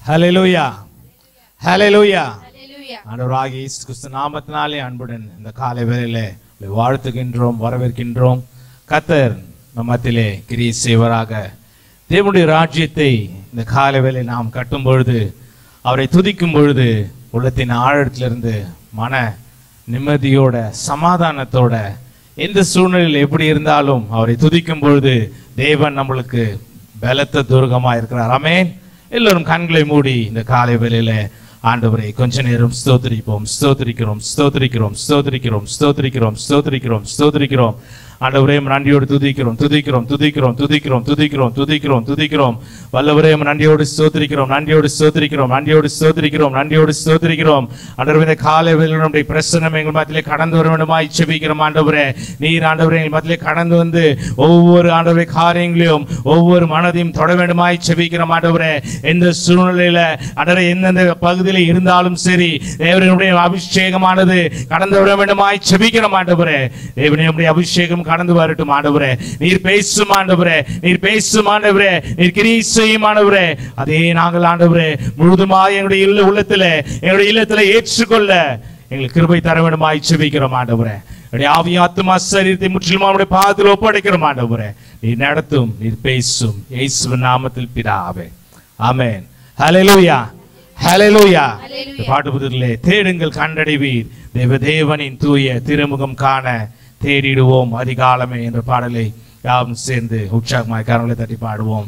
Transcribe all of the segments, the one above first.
ஹalleluya ஹalleluya Hallelujah. ஆண்டவராகிய இயேசு கிறிஸ்து நாமத்தினாலே அன்புடன் இந்த காலை வேளையிலே உங்களை வாழ்த்துகின்றோம் வரவேற்கின்றோம் கத்தர் நம் மத்தியிலே கிரியை செய்வராக தேவனுடைய ராஜ்யத்தை இந்த காலை வேளை நாம் கட்டும் பொழுது அவரை துதிக்கும் பொழுது உள்ளத்தின் ஆழத்திலிருந்து மன நிம்மதியோட சமாதானத்தோட எந்த சூழ்நிலையில் எப்படி இருந்தாலும் அவரை துதிக்கும் பொழுது தேவன் நம்மளுக்கு பலத்த துர்கமா இருக்கிறார் ஆமென் எல்லோரும் கண்களை மூடி இந்த காலை வேளையில ஆண்டவரை கொஞ்ச நேரம் ஸ்தோத்திரிப்போம் ஸ்தோத்திரிக்கிறோம் ஸ்தோத்திரிக்கிறோம் ஸ்தோத்திரிக்கிறோம் ஸ்தோத்திரிக்கிறோம் ஸ்தோத்திரிக்கிறோம் ஸ்தோத்திரிக்கிறோம் ஆண்டவரே உம்மை நன்றியோடு துதிக்கிறோம் துதிக்கிறோம் துதிக்கிறோம் துதிக்கிறோம் துதிக்கிறோம் துதிக்கிறோம் துதிக்கிறோம் வல்லவரே உம்மை நன்றியோடு ஸ்தோத்திரிக்கிறோம் நன்றியோடு ஸ்தோத்திரிக்கிறோம் நன்றியோடு ஸ்தோத்திரிக்கிறோம் நன்றியோடு ஸ்தோத்திரிக்கிறோம் ஆண்டவரே இந்த காலை வேளையில் நம்முடைய பிரசனம் எங்கள் மத்தியிலே கடந்து வர வேண்டுமாய் செபிக்கிறோம் ஆண்டவரே நீர் ஆண்டவரே எங்கள் மத்தியிலே கடந்து வந்து ஒவ்வொரு ஆண்டவரே காரியங்களையும் ஒவ்வொரு மனதையும் தொட வேண்டுமாய் செபிக்கிறோம் ஆண்டவரே எந்த சூழ்நிலையில ஆண்டவரே எந்தெந்த பகுதியில் இருந்தாலும் சரி தேவனுடைய அபிஷேகமானது கடந்து வர வேண்டுமாய் செபிக்கிறோம் ஆண்டவரே தேவனுடைய அபிஷேகம் கடந்து வரட்டும் ஆண்டவரே நீர் பேசும் ஆண்டவரே நீர் பேசும் ஆண்டவரே நீர் கிரியை செய்யும் ஆண்டவரே அதே நாங்கள் ஆண்டவரே முழுதுமாய் எங்களுடைய இல்ல உள்ளத்துல எங்களுடைய இல்லத்துல ஏற்றுக்கொள்ள எங்களுக்கு கிருபை தர வேண்டுமாய் செபிக்கிறோம் ஆண்டவரே என்னுடைய ஆவி ஆத்துமா சரீரத்தை முற்றிலும் அவருடைய பாதத்தில் ஒப்படைக்கிறோம் ஆண்டவரே நீர் நடத்தும் நீர் பேசும் இயேசுவின் நாமத்தில் பிதாவே ஆமென் ஹalleluya ஹalleluya Hallelujah. இந்த பாட்டு புத்தகத்திலே தேடுங்கள் கண்டடைவீர் தேவதேவனின் தூய திருமுகம் காண தேடிடுவோம் அதிகாலமே என்ற பாடலை யாவும் சேர்ந்து உற்சாகமாய் கரங்களை தட்டி பாடுவோம்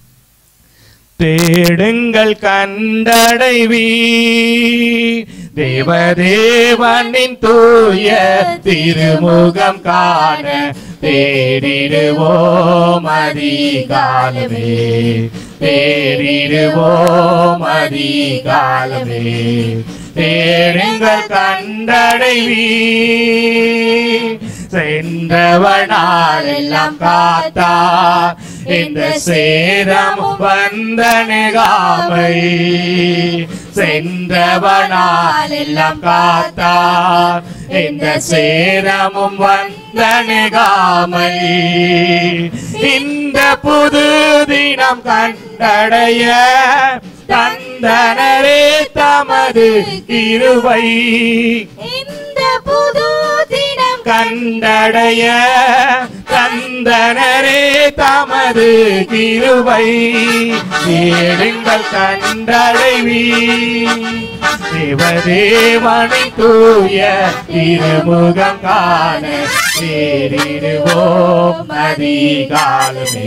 தேடுங்கள் கண்டடைவி தேவதேவனின் தூய திருமுகம் காண தேடிடுவோம் அதிகாலமே தேடிடுவோம் அதிகாலமே தேடுங்கள் கண்டடைவி சென்றவனால் எல்லாம் காத்தார் இந்த சேதமும் வந்தனகாமை சென்றவனால் எல்லாம் காத்தார் இந்த சேதமும் வந்தனகாமை இந்த புது தினம் கண்டடைய தந்தனரே தமது இருவை இந்த புது தினம் கண்டடைய தந்தனரே தமது கிருபை தேடுங்கள் கண்டடைவி தேவதேவனை தூய திருமுகம் காண தேடிடுவோம் அதிகாலமே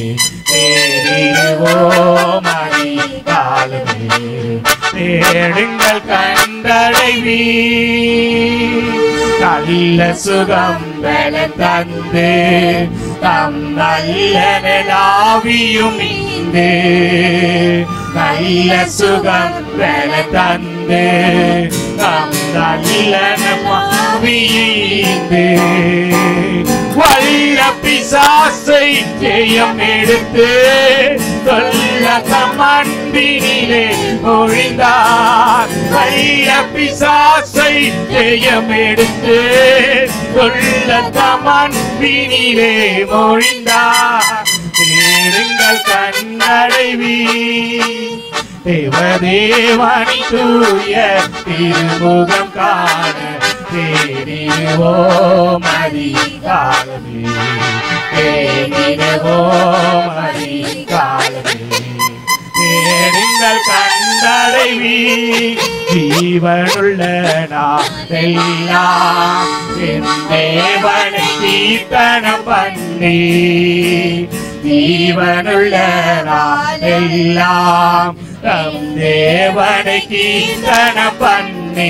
தேடிடுவோம் அதிகாலமே தேடுங்கள் கண்டடைவி நல்ல சுகம் பெற தந்து தம் நல்ல நிலாவியும் இந்து நல்ல சுகம் பெற தந்து தம் நல்ல நமாவியீந்து வல்ல பிசாசை ஜெயம் எடுத்து சொல்ல கமண்டினிலே ஒழிந்தார் வல்ல பிசாசை ஜெயம் எடுத்து சொல்ல கமண்டினிலே மொழிந்தார் தேடுங்கள் கண்ணடைவி தேவதேவனி தூய திருமுகம் காண தேடிடுவோம் அதிகாலமே தேடிடுவோம் அதிகாலமே தேடுங்கள் கண்டடைவி ஜீவனுள்ள நாளெல்லாம் என் தேவனை கீர்த்தனம் பண்ணி ஜீவனுள்ள நாளெல்லாம் தம் தேவனை கீர்த்தனம் பண்ணி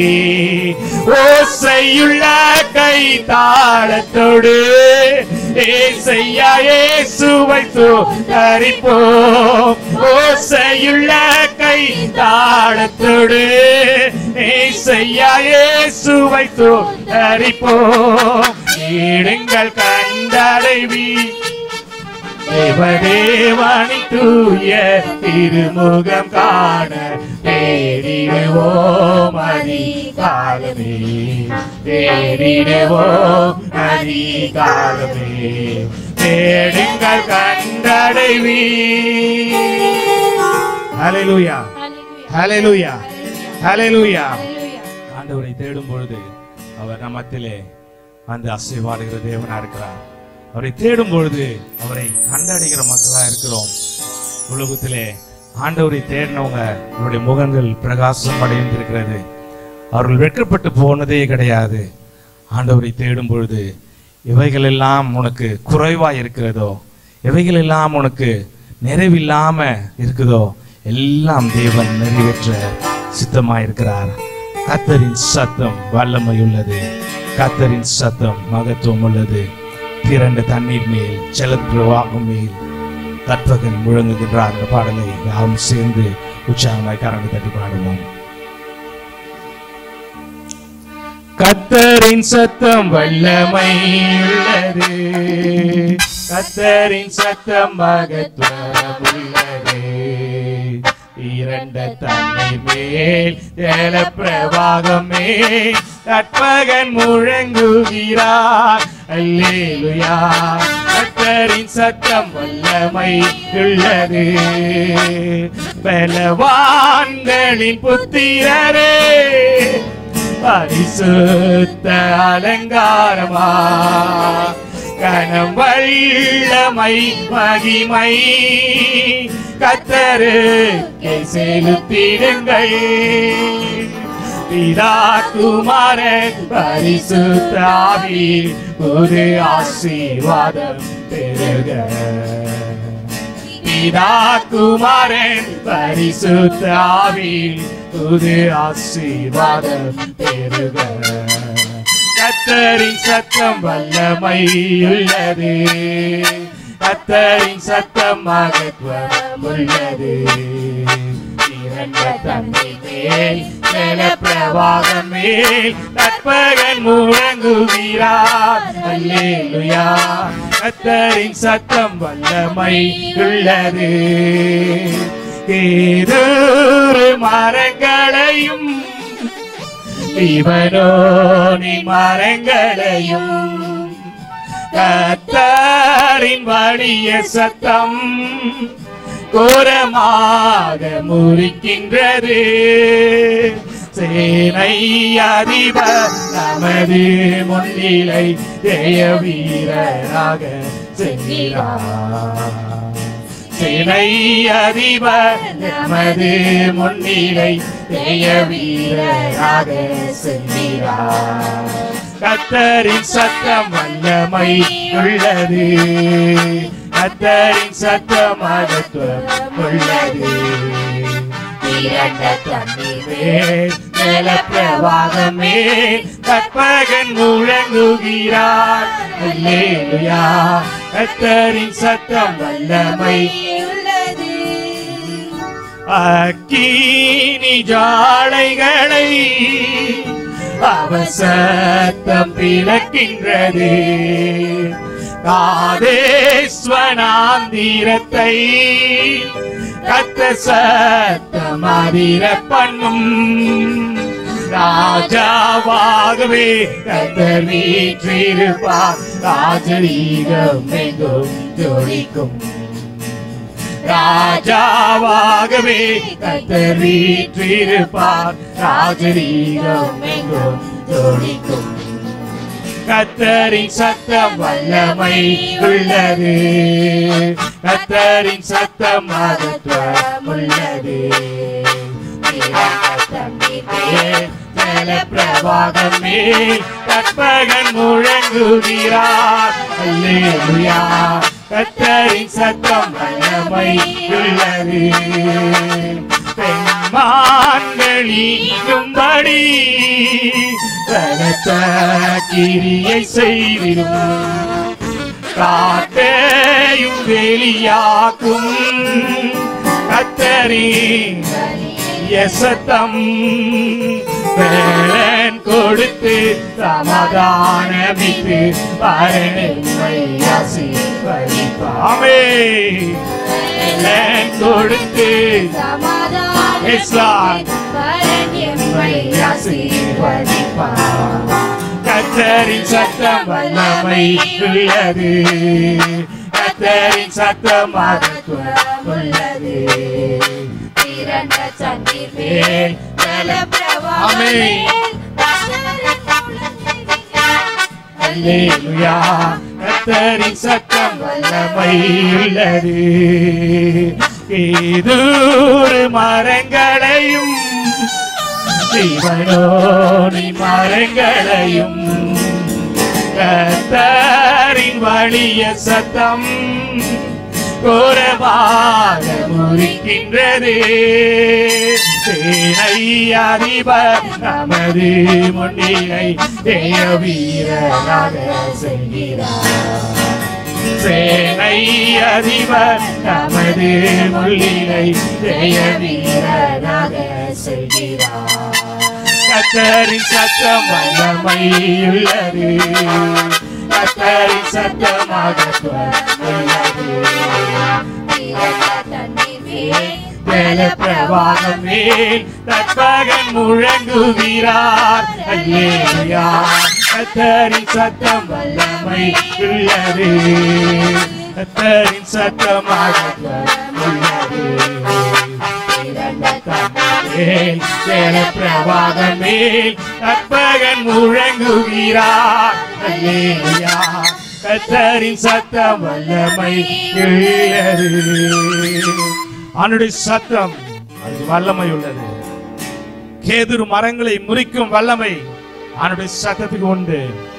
ஓசையுள்ள கை தாளத்தோடு ஏசையா இயேசுவை தரிப்போம் ஓசையுள்ள கை தாளத்தோடு ஏசையா இயேசுவை தரிப்போம் ஏடுங்கள் கண்டடைவி தேவதேவானி தூய திருமுகம் காண தேடிடுவோம் அதிகாலமே தேடிடுவோம் அதிகாலமே தேடுங்கள் கண்டடைவி ஹalleluya ஹalleluya ஹalleluya Hallelujah. ஆண்டவரை தேடும் பொழுது அவர் நம்மத்திலே வந்து அசைவாடுகிற தேவனா இருக்கிறார் அவரை தேடும் பொழுது அவரை கண்டடைகிற மக்களா இருக்கிறோம் உலகத்திலே ஆண்டவரை தேடினவங்க அவருடைய முகங்கள் பிரகாசம் அடைந்திருக்கிறது அவர்கள் வெட்கப்பட்டு போனதே கிடையாது ஆண்டவரை தேடும் பொழுது இவைகளெல்லாம் உனக்கு குறைவாய் இருக்கிறதோ இவைகளெல்லாம் உனக்கு நிறைவில்லாம இருக்குதோ எல்லாம் தேவன் நிறைவேற்ற சித்தமாயிருக்கிறார் கத்தரின் சத்தம் வல்லமை உள்ளது கத்தரின் சத்தம் மகத்துவம் உள்ளது திரண்ட தண்ணீர் மேல் செலப்பிரவாகம் மேல் கற்பகன் முழங்குகின்றார் அந்த பாடலை யாரும் சேர்ந்து உற்சாகமாய் கரண்டு தட்டி பாடுவோம் கத்தரின் சத்தம் வல்லமை உள்ளது கத்தரின் சத்தம் மகத்துவம் உள்ளது இரண்ட தண்ணீர் மேல் ஜல பிரவாகமே கற்பகன் முழங்குகிறார் அல்லேலுயா கத்தரின் சத்தம் வல்லமை உள்ளது பலவான்களின் புத்திரரே பரிசுத்த அலங்காரமா கனம் வல்லமை மகிமை கத்தருக்கு செலுத்திடுங்கள் பிதா குமார பரிசுத்தாவி ஒரு ஆசீர்வாதம் பெருக பிதா குமாரன் பரிசுத்த ஆவி புது ஆசீர்வாதம் பெருக கத்தரின் சத்தம் வல்லமை உள்ளது கத்தரின் சத்தம் மகத்துவம் உள்ளது இரண்ட தண்ணி மேல் ஜல பிரவாகம் மேல் கற்பகன் முழங்குகிறார் அல்லேலுயா கத்தரின் சத்தம் வல்லமை உள்ளது ஏதொரு மரங்களையும் இவனோனி மரங்களையும் கத்தரின் வழிய சத்தம் கோரமாக முறிக்கின்றது சேனை அதிபர் நமது முன்னிலை ஜெய வீரராக செல்கிறார் சேனை அதிபர் நமது முன்னிலை ஜெய வீரராக செல்கிறார் கத்தரின் சத்தம் வல்லமை உள்ளது கத்தரின் சத்தம் மகத்துவம் உள்ளது இரண்ட தண்ணீர் மேல் ஜல பிரவாகமே கற்பகன் முழங்குகிறார் அல்லேலுயா கத்தரின் சத்தம் வல்லமை உள்ளது அக்கீனி ஜாலைகளை அவசத்தம் பிளக்கின்றது காதேஸ்வனாந்திரத்தை கத்த சத்தம் அதிர பண்ணும் ராஜாவாகவே கத்தர் வீற்றிருப்பார் ராஜரீகம் எங்கும் ஜொலிக்கும் ராஜாவாகவே கத்தர் வீற்றிருப்பார் ராஜரீகம் எங்கும் ஜொலிக்கும் கத்தரின் சத்தம் வல்லமை உள்ளது கத்தரின் சத்தம் மகத்துவம் உள்ளது ஜல பிரவாகமே கற்பகன் முழங்குகிறார் அல்லேலுயா கத்தரின் சத்தம் வல்லமை உள்ளது பெண்மான்களீங்கும்படி பலத்த கிரியை செய்திடும் காட்டையும் வெளியாக்கும் கத்தரின் சத்தம் வேலன் கொடுத்து சமாதானமிட்டு பரனை ஆசிர்வதிப்பாமே வேலன் கொடுத்து Yes, Lord. கத்தரின் சத்தம் வல்லமை உள்ளது கத்தரின் சத்தம் மகத்துவம் உள்ளது திரண்ட தண்ணீர் மேல் ஜலப்பிரவாகம் ஆமென். மேல் கர்த்தரின் முழங்கினார். அல்லேலூயா கத்தரின் சத்தம் வல்லமை உள்ளது ஏதூறு மரங்களையும் ஜீவனோனி மரங்களையும் கத்தரின் வழிய சத்தம் கோரமாக முறிக்கின்றது சேனை அதிபர் நமது முன்னிலை தேய வீரராக செய்கிறார் சேனை அதிபர் நமது முன்னிலை தேய வீரராக செய்கிறார் கத்தரின் சத்தம் வல்லமை உள்ளது கத்தரின் சத்தமாக உள்ளது திரண்ட தண்ணீர் மேல் ஜலப்பிரவாகம் மேல் தற்பகன் முழங்குகிறார் அல்லேலூயா கத்தரின் சத்தம் வல்லமை உள்ளது கத்தரின் சத்தமாக உள்ளது திரண்ட மேல் ஜலப்பிரவாகம் மேல் தற்பகன் முழங்குகிறார் அல்லேலூயா கத்தரின் சத்தம் வல்லமை உள்ளது அவனுடைய சத்தம் அது வல்லமை உள்ளது கேதுரு மரங்களை முறிக்கும் வல்லமை அவனுடைய சத்தத்துக்கு உண்டு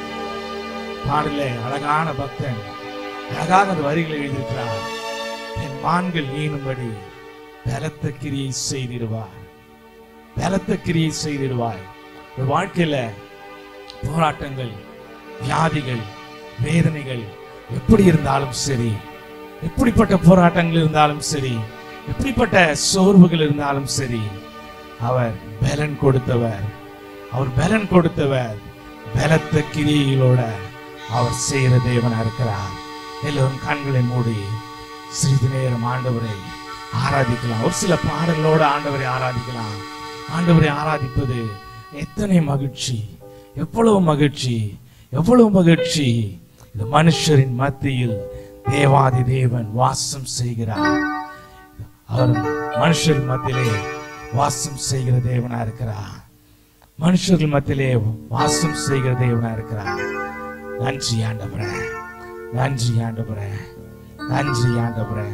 பாடலே அழகான பக்தன் அழகாக அந்த வரிகளை எழுதியிருக்கிறார் என் மான்கள் ஈனும்படி பலத்த கிரியை செய்திடுவார் பலத்த கிரியை செய்திடுவார் ஒரு வாழ்க்கையில போராட்டங்கள் வியாதிகள் வேதனைகள் எப்படி இருந்தாலும் சரி எப்படிப்பட்ட போராட்டங்கள் இருந்தாலும் சரி எப்படிப்பட்ட சோர்வுகள் இருந்தாலும் சரி அவர் பலன் கொடுத்தவர் அவர் பலன் கொடுத்தவர் பலத்த கிரியைகளோட அவர் செய்கிற தேவனா இருக்கிறார் எல்லோரும் கண்களை மூடி சிறிது நேரம் ஆண்டவரை ஆராதிக்கலாம் ஒரு சில பாடலோட ஆண்டவரை ஆராதிக்கலாம் ஆண்டவரை ஆராதிப்பது எத்தனை மகிழ்ச்சி எவ்வளவு மகிழ்ச்சி எவ்வளவு மகிழ்ச்சி இந்த மனுஷரின் மத்தியில் தேவாதி தேவன் வாசம் செய்கிறார் அவர் மனுஷர் மத்தியிலே வாசம் செய்கிற தேவனா இருக்கிறார் மனுஷர்கள் மத்தியிலே வாசம் செய்கிற தேவனா இருக்கிறார் நன்றி ஆண்டவரே நன்றி ஆண்டவரே நன்றி ஆண்டவரே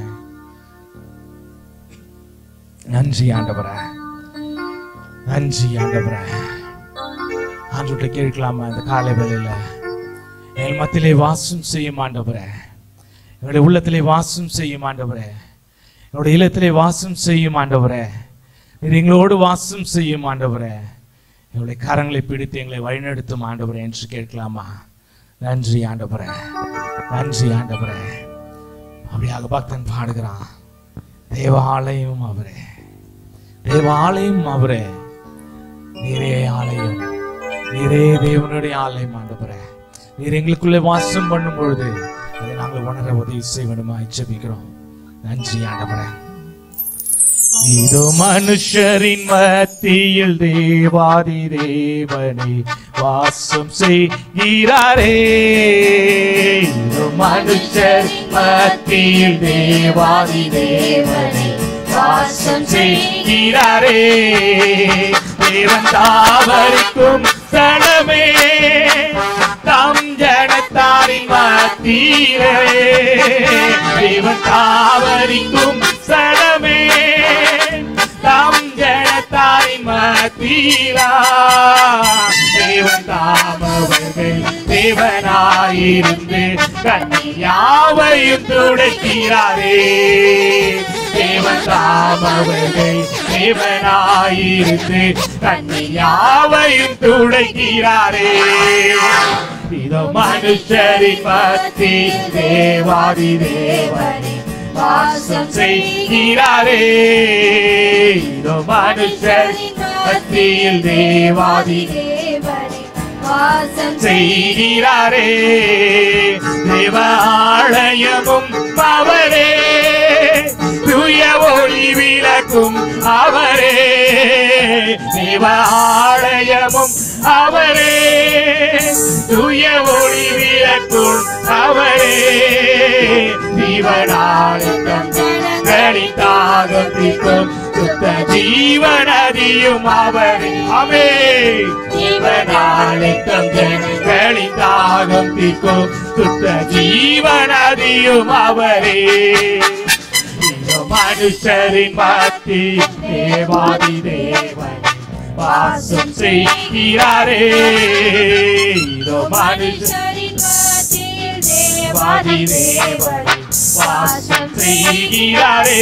நன்றி ஆண்டவரே நன்றி ஆண்டவரே ஆண்டவர்கிட்ட கேட்கலாமா இந்த காலை வேளையில என் மத்தியிலே வாசம் செய்யும் ஆண்டவரே என்னுடைய உள்ளத்திலே வாசம் செய்யும் ஆண்டவரே என்னுடைய இல்லத்திலே வாசம் செய்யும் ஆண்டவரே நீர் எங்களோடு வாசம் செய்யும் ஆண்டவரே எங்களுடைய கரங்களை பிடித்து எங்களை வழிநடத்தும் ஆண்டவரே என்று கேட்கலாமா நன்றி ஆண்டவரே நன்றி ஆண்டவரே அப்படியாக பக்தன் பாடுகிறான் தேவாலயம் அவரே தேவாலயம் அவரே நீரே ஆலயம் நீரே தேவனுடைய ஆலயம் ஆண்டவரே நீர் எங்களுக்குள்ளே வாசம் பண்ணும் பொழுது அதை நாங்கள் உணர உதவி செய்வனுமா ஜெபிக்கிறோம் நன்றி ஆண்டவரே இதோ மனுஷரின் மத்தியில் தேவாதி தேவனை வாசம் செய்கிறாரே இதோ மனுஷர் மத்தியில் தேவாதி தேவனை வாசம் செய்கிறாரே தேவன் தாவரிக்கும் சனமே தம் ஜனத்தாரின் மத்தியிலே தேவன் தாவரிக்கும் சனமே தம் ஜனத்தாரின் மத்தியிலா தேவன் தாமவர்கள் தேவனாயிருந்து கன்னியாவையும் துடைக்கிறாரே தேவன் தாமவர்கள் தேவனாயிருந்து கன்னியாவையும் துடைக்கிறாரே இதோ மனுஷரின் பத்தி தேவாதி தேவனே வாசம் செய்கிறாரே இதோ மனுஷரின் மத்தியில் தேவாதி தேவனே வாசம் செய்கிறாரே தேவ ஆலயமும் அவரே தூய ஒளி விளக்கும் அவரே தேவ ஆலயமும் அவரே தூய ஒளி விளக்கும் அவரே தீவனாளுக்கம் கணித்தாக தீர்க்கும் சுத்த ஜீவனதியும் அவரே அமே ஜீவனாலித்தம் ஜனங்களின் தாகம் தீர்க்கும் சுத்த ஜீவனதியும் அவரே இதோ மனுஷரின் மத்தி தேவாதி தேவன் வாசம் செய்கிறாரே இதோ மனுஷர் தேவாதி தேவன் வாசம் செய்கிறாரே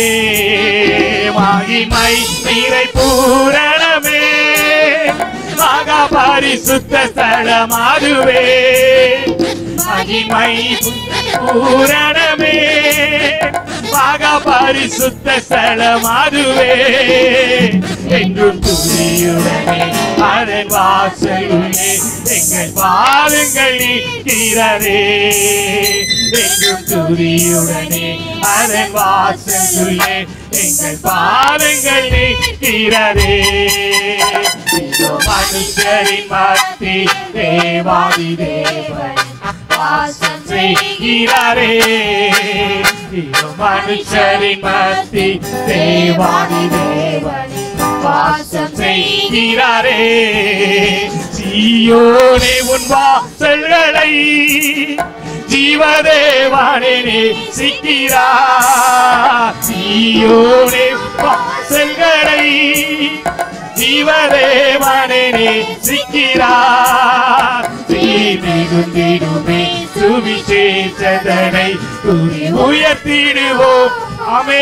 மகிமை நீரை பூரணமே மகா பரிசுத்த ஸ்தலம் அதுவே மகிமை பூரணமே மகா பரிசுத்த ஸ்தலம் அதுவே என்றும் துதியுடனே அதன் வாசலுள்ளே எங்கள் பாவங்கள் நீக்கிறதே என்றும் துதியுடனே அதன் வாசலுள்ளே எங்கள் பாவங்கள் நீக்கிறதே இதோ மனுஷரின் மத்தி தேவாதி தேவன் வாசம் செய்கிறாரே இதோ மனுஷரின் மத்தி தேவாதி தேவன் வாசம் செய்கிறாரே சீயோனே உன் வாசல்களை ஜீவதேவானே சிக்கிறா சீயோனே வாசல்களை ஜீவதேவானே சிக்கிறா மிகுந்திடுமே சுவிசேஷதனை குறி உயர்த்திடுவோம் அமே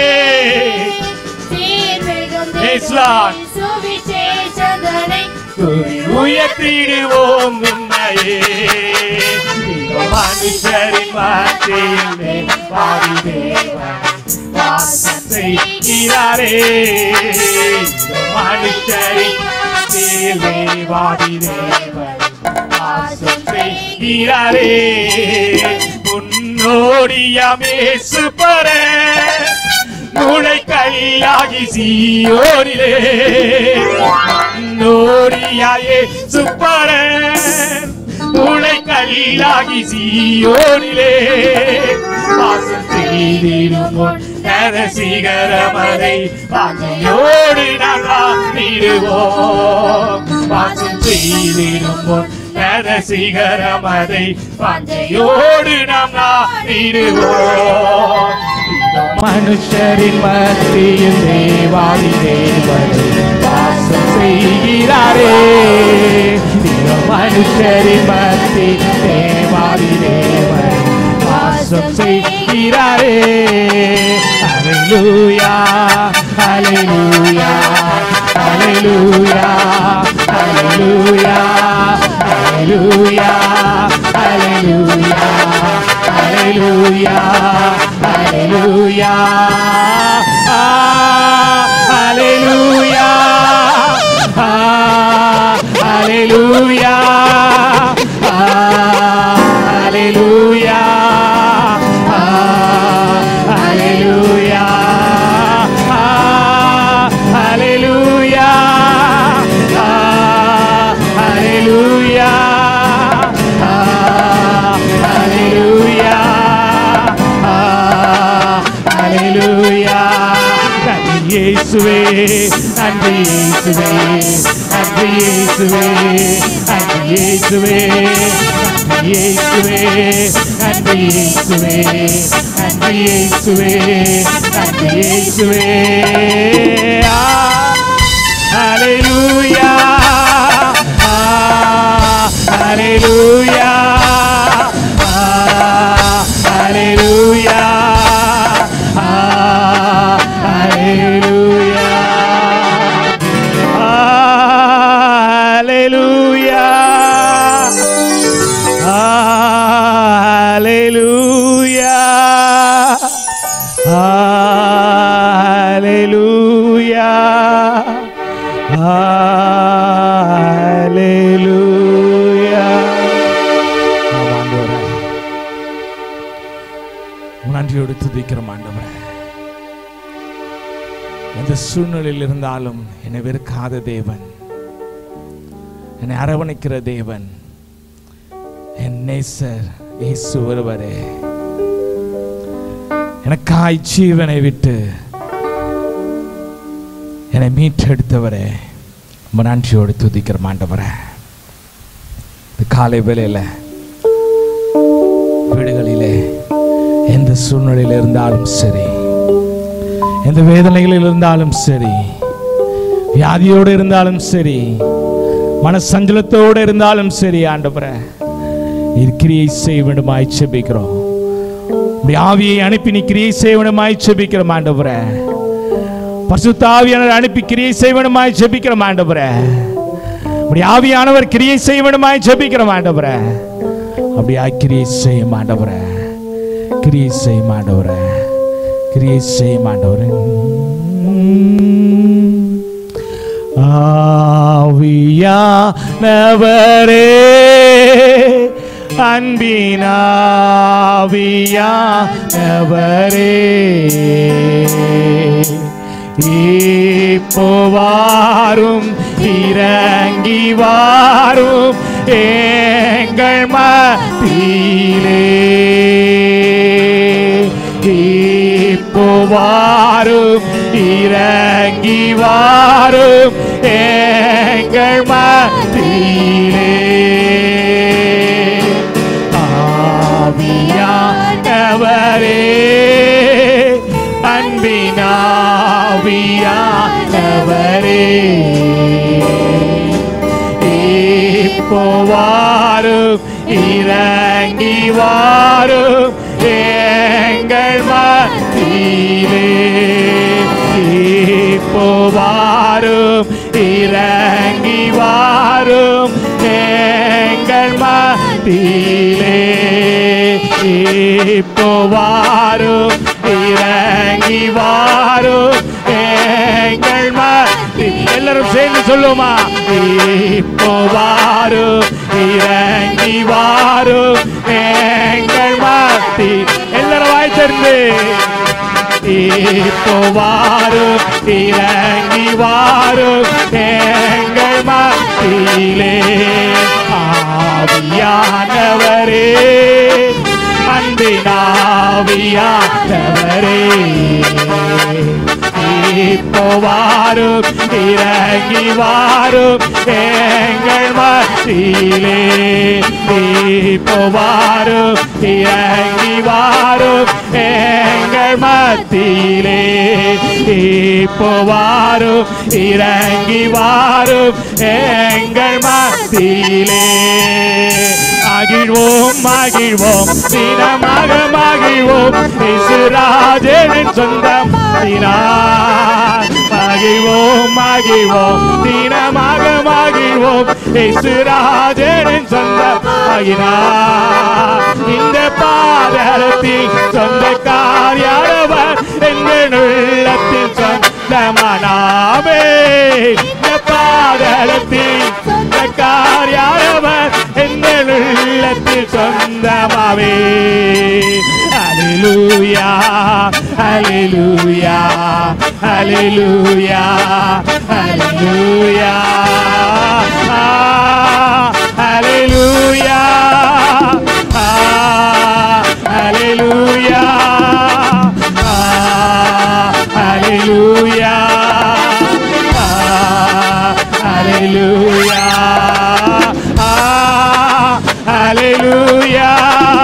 Yes, Lord. சுவிசேஷதனை குறி உயர்த்திடுவோம் உன்னையே இதோ மனுஷரின் வார்த்தையிலே பாவி தேவன் வாசம் செய்கிறாரே இதோ மனுஷரின் வார்த்தையிலே வாடி தேவன் வாசம் செய்கிறாரே முன்னோடியாமே சுப்பர முளை கல்லாகி சீயோரிலே நோடியாயே சுப்பரன் முளை கல்லாகி சீயோரிலே வாசம் செய்திடும் நரசிகரமதை வாஞ்சையோடு நாங்கள் விடுவோம் வாசம் செய்திடும் நரசிகரமதை வாஞ்சையோடு நாம் நாடிடுவோம் மனுஷரின் மத்தியில் தேவாதி தேவனை வாசம் செய்கிறாரே இந்த மனுஷரின் மத்தி தேவாதி தேவன் வாசம் செய்கிறாரே அலையூயா அலையூயா அலையூயா அலையூயா அலையூயா அலையூயா அலையூயா அலையூயா அலையூயா அலையூயா அலையூயா அலையூயா அலையூயா அலையூயா அலையூயா அலையூயா நன்றி இயேசுவே நன்றி இயேசுவே நன்றி இயேசுவே நன்றி இயேசுவே நன்றி இயேசுவே நன்றி இயேசுவே நன்றி இயேசுவே நன்றி இயேசுவே ஆ Hallelujah. Ah, hallelujah. Ah, hallelujah. Ah, hallelujah. Hallelujah. Hallelujah. Hallelujah. ஆம் ஆண்டவரே. நன்றியோடு துதிக்கிறோம் ஆண்டவரே எந்த சூழ்நிலையில் இருந்தாலும் என்னை வெறுக்காத தேவன் என்னை அரவணைக்கிற தேவன் என் நேசர் இயேசு ஒருவரே எனக்காய் ஜீவனை விட்டு என்னை மீட்டெடுத்தவரே ரொம்ப நன்றியோடு துதிக்கிற ஆண்டவரே இந்த காலை வேளையில் வீடுகளிலே எந்த சூழ்நிலையில் இருந்தாலும் சரி எந்த வேதனைகளில் இருந்தாலும் சரி வியாதியோடு இருந்தாலும் சரி மனசஞ்சலத்தோடு இருந்தாலும் சரி ஆண்டவரே நீர் கிரியை செய்ய வேண்டுமாய் செபிக்கிறோம் உம்முடைய ஆவியை அனுப்பி நீ கிரியை செய்ய வேண்டுமாய் செபிக்கிறோம் ஆண்டவரே பசுத்தாவியானவர் அனுப்பி கிரியை செய்ய வேண்டுமாய் செபிக்கிறோம் ஆண்டவரே உம்முடைய ஆவியானவர் கிரியை செய்ய வேண்டுமாய் செபிக்கிறோம் ஆண்டவரே அப்படியா கிரியை செய்ய மாண்டவரே கிரியை செய்ய மாண்டவரே கிரியை செய்ய மாண்டவரே ஆவியானவரே அன்பினாவியானவரே இப்போ வாரும் இறங்கி வாரும் எங்கள் மத்தியிலே இப்போ வாரும் இறங்கி வாரும் எங்கள் மத்தியிலே ஆவியானவரே அன்பினாவியானவரே இப்போ வாரும் இறங்கி வாரும் எங்கள் மத்தியிலே இப்போ வாரும் இறங்கி வாரும் எங்கள் மத்தியிலே இப்போ வாரும் இறங்கி வாரும் எங்கள் மத்தி எல்லாரும் சேர்ந்து சொல்லுமா இப்போ வாரும் இறங்கி வாரும் எங்கள் மத்தி எல்லாரும் வாய் திறந்து இப்போ வாரும் இறங்கி வாரும் எங்கள் மத்தியிலே ஆவியானவரே அன்பினாவியானவரே இப்போ வாரும் இறங்கி வாரும் எங்கள் மத்தியிலே இப்போ வாரும் இறங்கி வாரும் எங்கள் மத்தியிலே இப்போ வாரும் இறங்கி வாரும் எங்கள் மத்தியிலே மகிழ்வோம் மகிழ்வோம் தினமாக மகிழ்வோம் இசுராஜனின் சொந்தம் தினார் மகிழ்வோம் மகிழ்வோம் தினமாக மகிழ்வோம் இசுராஜனின் சொந்தம் ஆகினார் இந்த பாதலத்தில் சொந்தக்காரியானவர் எங்கள் உள்ளத்தில் சொந்தமானாவே இந்த பாதலத்தில் சொந்தக்காரியானவர் எங்கள் உள்ளத்தில் சொந்தமாவே அலிலூயா அலிலூயா அலிலூயா அலிலூயா அலிலூயா அலிலூயா அலிலூயா அலிலூயா Hallelujah.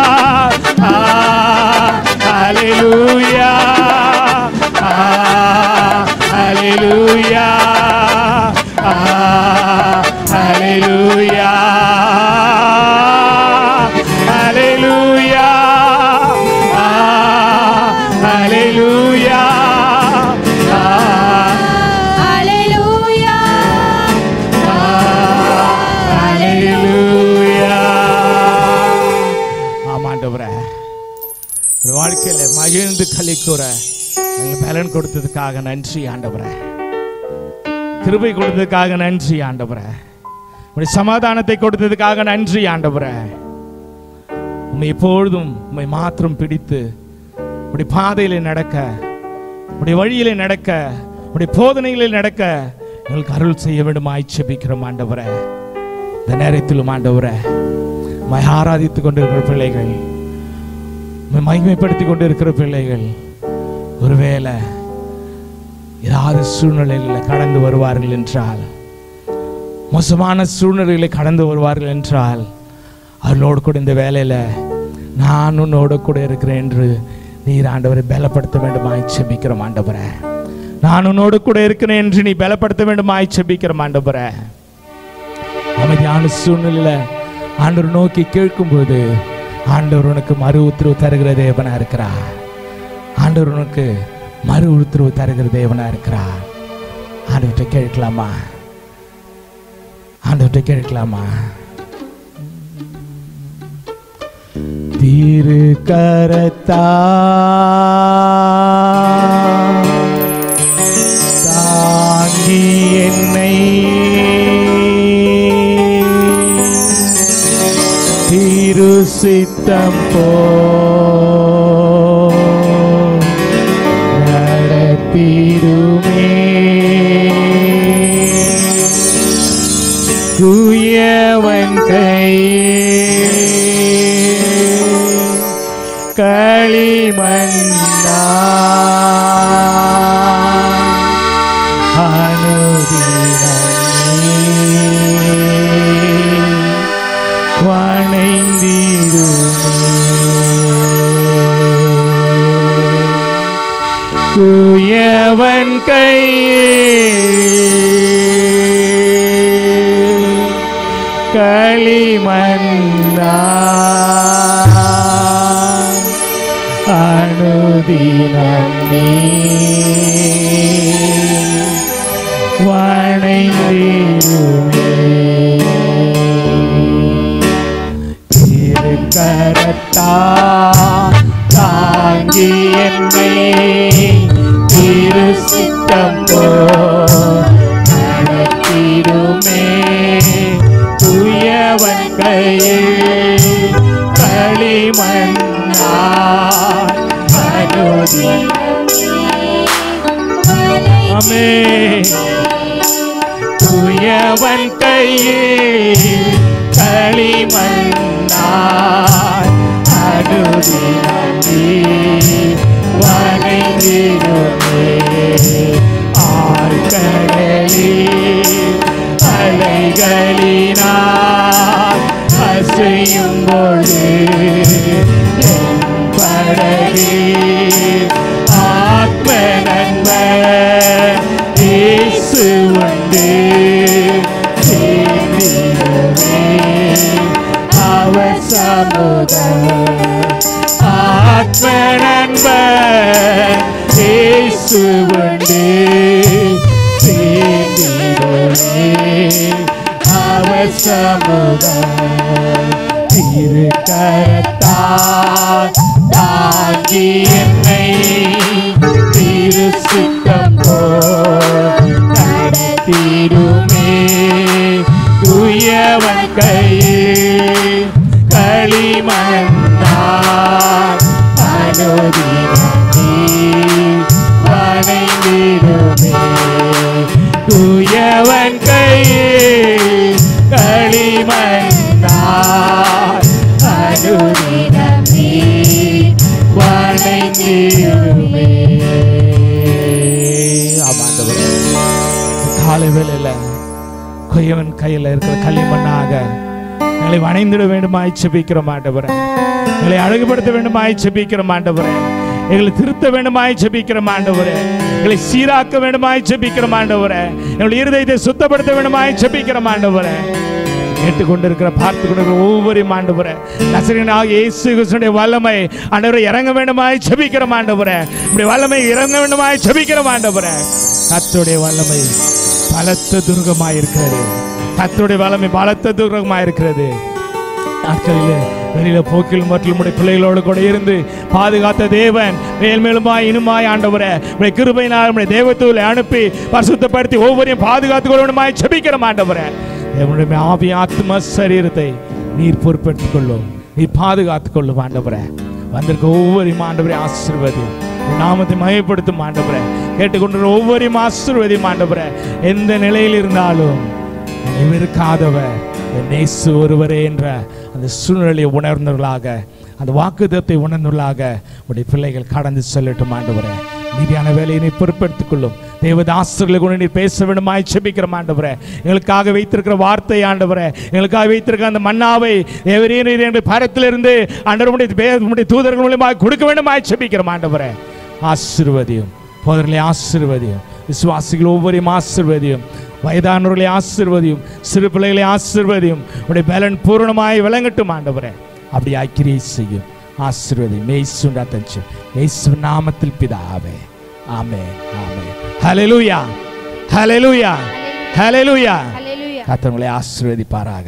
Hallelujah. Hallelujah. Hallelujah. Hallelujah. Hallelujah. Hallelujah. ஆமாண்டவரே ஒரு வாழ்க்கையில மகிழ்ந்து களி கூற எங்களுக்கு பலன் கொடுத்ததுக்காக நன்றி ஆண்டவரே கிருபை கொடுத்ததுக்காக நன்றி ஆண்டவரே உடைய சமாதானத்தை கொடுத்ததுக்காக நன்றி ஆண்டவரே உம்மை எப்பொழுதும் உம்மை மாத்திரம் பிடித்து உடைய பாதையிலே நடக்க உடைய வழியிலே நடக்க உடைய போதனைகளில் நடக்க எங்களுக்கு அருள் செய்ய வேண்டுமாய் செபிக்கிறோம் ஆண்டவரே இந்த நேரத்திலும் ஆண்டவரே உம்மை ஆராதித்துக் கொண்டிருக்கிற பிள்ளைகள் உம்மை மகிமைப்படுத்திக் கொண்டிருக்கிற பிள்ளைகள் ஒருவேளை ஏதாவது சூழ்நிலைகளில் கடந்து வருவார்கள் என்றால் மோசமான சூழ்நிலைகளை கடந்து வருவார்கள் என்றால் அவர்களோடு கூட இந்த வேலையில் நான் உன்னோடு கூட இருக்கிறேன் என்று நீர் ஆண்டவரை பலப்படுத்த வேண்டுமாய் செபிக்கிறோம் ஆண்டவரே நான் உன்னோடு கூட இருக்கிறேன் என்று நீ பலப்படுத்த வேண்டுமாய் செபிக்கிறோம் ஆண்டவரே அமைதியான சூழ்நிலையில ஆண்டவர் நோக்கி கேட்கும்போது ஆண்டவர் உனக்கு மறு உத்தரவு தருகிற தேவனா இருக்கிறார் ஆண்டவர் உனக்கு மறு உத்தரவு தருகிற தேவனா இருக்கிறார் ஆண்டவர்கிட்ட கேட்கலாமா ஆண்டவர்கிட்ட கேட்கலாமா திரு கரத்தா தாங்கி என்னை திரு சித்தம் போ நடத்திடுமே குயவன் கை களிமண்ணா அனுதினமே வணைந்திடுமே குயவன் கையே களிமண்ணா அனுதினமே வணைந்திடுமே கரத்தா தாங்கி என்னை திரு சித்தம் நடத்திடுமே துயவன் கையில் களிமண்ணா அனுதி அமே துயவன் கையில் களிமண்ணாய் அனுதினமே வணைந்திடுமே ஆழ்கடலில் அலைகளினால் அசையும் பொழுது என் படகில் ஆத்ம நண்பர் இயேசு உண்டு சேர்ந்திடுமே அவர் சமுதம் ஆத்ம நண்பர் இயேசு உண்டு சேர்ந்திடுமே அவர் சமுதம் திரு கரத்தால் தாங்கி என்னை திரு சித்தம் போல் நடத்திடுமே துயவன் கையில் களிமண்ணார் அனுதினமே வணைந்திடுமே துயவன் கையில் களிமண்ணார் அனுதினமே வணைந்திடுமே ஆமாண்டவரே காலை வேளையில கொய்யவன் கையில் இருக்கிற களிமண்ணாக எங்களை வணைந்திட வேண்டுமாய் செபிக்கிறோம் ஆண்டவரே எங்களை அழகுபடுத்த வேண்டுமாய் செபிக்கிறோம் ஆண்டவரே எங்களை திருத்த வேண்டுமாய் செபிக்கிறோம் ஆண்டவரே எங்களை சீராக்க வேண்டுமாய் செபிக்கிறோம் ஆண்டவரே எங்களுடைய இருதயத்தை சுத்தப்படுத்த வேண்டுமாய் செபிக்கிறோம் ஆண்டவரே கேட்டுக்கொண்டிருக்கிற பார்த்து கொண்டிருக்கிற ஒவ்வொரு ஆண்டவரே நசரீனாக இயேசு கிறிஸ்துடைய வல்லமை ஆண்டவரை இறங்க வேண்டுமாய் செபிக்கிற ஆண்டவரே இப்படி வல்லமை இறங்க வேண்டுமாய் செபிக்கிற ஆண்டவரே கர்த்தருடைய வல்லமை பலத்த துர்கமாய் இருக்கிறது கர்த்தருடைய வல்லமை பலத்த துர்கமாய் இருக்கிறது நாட்களிலே வெளியில போக்கில் மற்றும் உடைய பிள்ளைகளோடு கூட இருந்து பாதுகாத்த தேவன் மேல் மேலுமாய் இனுமாய் ஆண்டவரே உடைய கிருபையினால் உடைய தேவத்தூரை அனுப்பி பரிசுத்தப்படுத்தி ஒவ்வொருவரையும் பாதுகாத்துக் கொள்ளணுமாய் செபிக்கிற ஆண்டவரே தேவனுடைய ஆவி ஆத்ம சரீரத்தை நீர் பொறுப்பெடுத்துக் கொள்ளும் நீர் பாதுகாத்துக் கொள்ளும் ஆண்டவரே வந்திருக்க ஒவ்வொரு ஆண்டவரை ஆசீர்வதி உன் நாமத்தை மயப்படுத்தும் ஆண்டவரே கேட்டுக்கொண்டிருக்கிற ஒவ்வொரு ஆசீர்வதியும் ஆண்டவரே எந்த நிலையில் இருந்தாலும் என்னை வெறுக்காதவர் என் நேசு ஒருவரே என்ற அந்த சூழ்நிலையை உணர்ந்தவர்களாக அந்த வாக்குதத்தை உணர்ந்தவர்களாக உடைய பிள்ளைகள் கடந்து செல்லட்டும் ஆண்டவரே மீதியான வேலையை நீ பொறுப்பெடுத்துக் கொள்ளும் தேவதாசர்களை கொண்டு நீர் பேச வேண்டுமாய் செபிக்கிறோம் ஆண்டவரே எங்களுக்காக வைத்திருக்கிற வார்த்தை ஆண்டவரே எங்களுக்காக வைத்திருக்கிற அந்த மன்னாவை தேவரீர் நீர் எங்கள் பரத்திலிருந்து ஆண்டவருடைய தூதர்கள் மூலியமாக கொடுக்க வேண்டுமாய் செபிக்கிறோம் ஆண்டவரே ஆசீர்வதியும் போதர்களை ஆசீர்வதியும் விசுவாசிகள் ஒவ்வொருவரையும் ஆசீர்வதியும் வயதானவர்களை ஆசீர்வதியும் சிறு பிள்ளைகளை ஆசீர்வதியும் உடைய பலன் பூரணமாய் விளங்கட்டும் ஆண்டவரே அப்படி ஆக்கிரியை செய்யும் ஆசீர்வதி மேய்சுண்டா தஞ்சு மேய்சு நாமத்தில் பிதாவே ஆமே ஆமே ஹalleluya ஹalleluya ஹalleluya ஹalleluya கர்த்தர் ஆசீர்வதிப்பாராக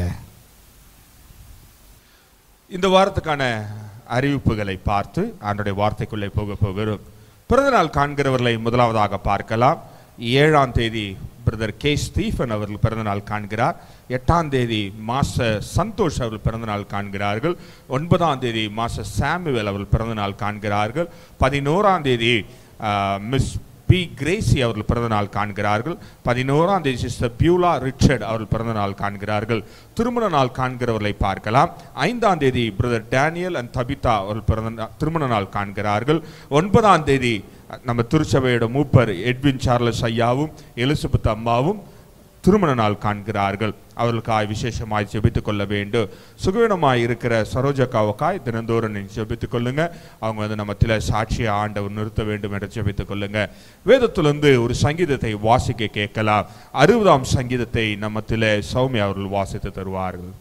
இந்த வாரத்துக்கான அறிவிப்புகளை பார்த்து ஆண்டுடைய வார்த்தைக்குள்ளே போக போகிறோம் பிறந்தநாள் காண்கிறவர்களை முதலாவதாக பார்க்கலாம் ஏழாம் தேதி பிரதர் கே ஸ்டீஃபன் அவர்கள் பிறந்தநாள் காண்கிறார் எட்டாம் தேதி மாச சந்தோஷ் அவர்கள் பிறந்தநாள் காண்கிறார்கள் ஒன்பதாம் தேதி மாச சாமுவேல் அவர்கள் பிறந்தநாள் காண்கிறார்கள் பதினோராம் தேதி மிஸ் பி கிரேசி அவர்கள் பிறந்த நாள் காண்கிறார்கள் பதினோராம் தேதி சிஸ்டர் பியூலா ரிச்சர்ட் அவர்கள் பிறந்த நாள் காண்கிறார்கள் திருமண நாள் காண்கிறவர்களை பார்க்கலாம் ஐந்தாம் தேதி பிரதர் டேனியல் அண்ட் தபிதா அவர்கள் பிறந்த நா- திருமண நாள் காண்கிறார்கள் ஒன்பதாம் தேதி நம்ம திருச்சபையோட மூப்பர் எட்வின் சார்லஸ் ஐயாவும் எலிசபெத் அம்மாவும் திருமண நாள் காண்கிறார்கள் அவர்களுக்காய் விசேஷமாய் ஜெபித்துக் கொள்ள வேண்டும் சுகவீனமாய் இருக்கிற சரோஜக்காவுக்காய் தினந்தோறும் நீங்க ஜெபித்துக் கொள்ளுங்க அவங்க வந்து நம்ம தில சாட்சியை ஆண்டவர் நிறுத்த வேண்டும் என்று ஜெபித்துக் கொள்ளுங்க வேதத்திலிருந்து ஒரு சங்கீதத்தை வாசிக்க கேட்கலாம் அறுபதாம் சங்கீதத்தை நம்ம தில சௌமியா அவர்கள் வாசித்து தருவார்கள்